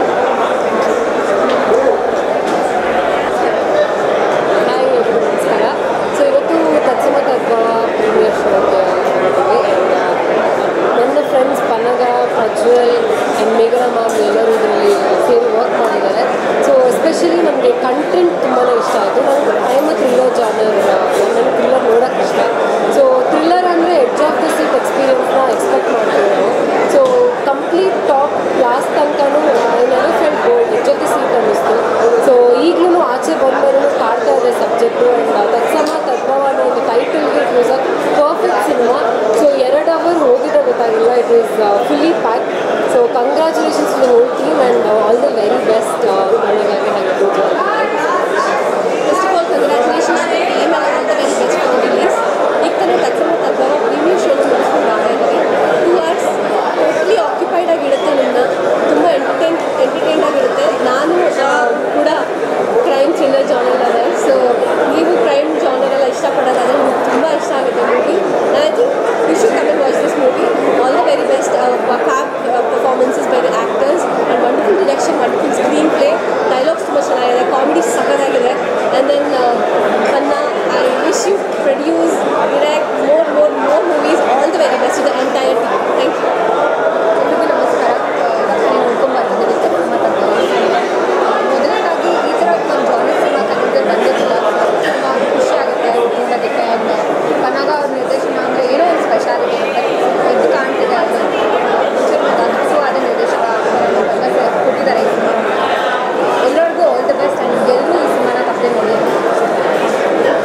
S17: ಹಾಯ್ ಎಲ್ರಿಗೂ ನಮಸ್ಕಾರ ಸೊ ಇವತ್ತು ತತ್ಸಮ ತದ್ಭವ ಪ್ರೀಮಿಯರ್ ಶೋಗೆ ಹೊರಟಿದ್ದೀವಿ ನನ್ನ ಫ್ರೆಂಡ್ಸ್ ಪನ್ನಗ ಪ್ರಜ್ವಲ್ ಆ್ಯಂಡ್ ಮೇಘನ ಮ್ಯಾಮ್ ಎಲ್ಲರೂ ಇದರಲ್ಲಿ ಸೇರಿ ವರ್ಕ್ ಮಾಡಿದ್ದಾರೆ ಸೊ ಎಸ್ಪೆಷಲಿ ನನಗೆ ಕಂಟೆಂಟ್ ತುಂಬಾ ಇಷ್ಟ ಆಯಿತು ನನಗೆ ಟೈಮ್ ಥ್ರಿಲ್ಲರ್ ಜಾನರ್ ನನಗೆ ಥ್ರಿಲ್ಲರ್ ನೋಡೋಕ್ಕೆ ಇಷ್ಟ ಸೊ ಥ್ರಿಲ್ಲರ್ ಅಂದರೆ ಎಡ್ಜ್ ಆಫ್ ದ ಸೀಟ್ ಎಕ್ಸ್ಪೀರಿಯನ್ಸ್ನ ಎಕ್ಸ್ಪೆಕ್ಟ್ ಮಾಡ್ತೀವಿ ನಾವು ಸೊ ಕಂಪ್ಲೀಟ್ ಟಾಪ್ ಲಾಸ್ಟ್ ತನಕನೂ never felt gold edge of the seat ಅನ್ನಿಸ್ತು ಸೊ ಈಗಲೂ ಆಚೆ ಬಂದಮೇಲೆ ಕಾಡ್ತಾ ಇದೆ ಸಬ್ಜೆಕ್ಟು ಆ್ಯಂಡ್ ತತ್ಸಮ ತದ್ಭವ ಅನ್ನೋ ಒಂದು ಟೈಟಲ್ಗೆ it was a perfect cinema so ಎರಡು ಅವರ್ ಹೋಗಿದೆ ಗೊತ್ತಾಗಿಲ್ಲ it is fully pack so congratulations to whole team and all the very best ನನಗಾಗಿ ಹಾಗೆ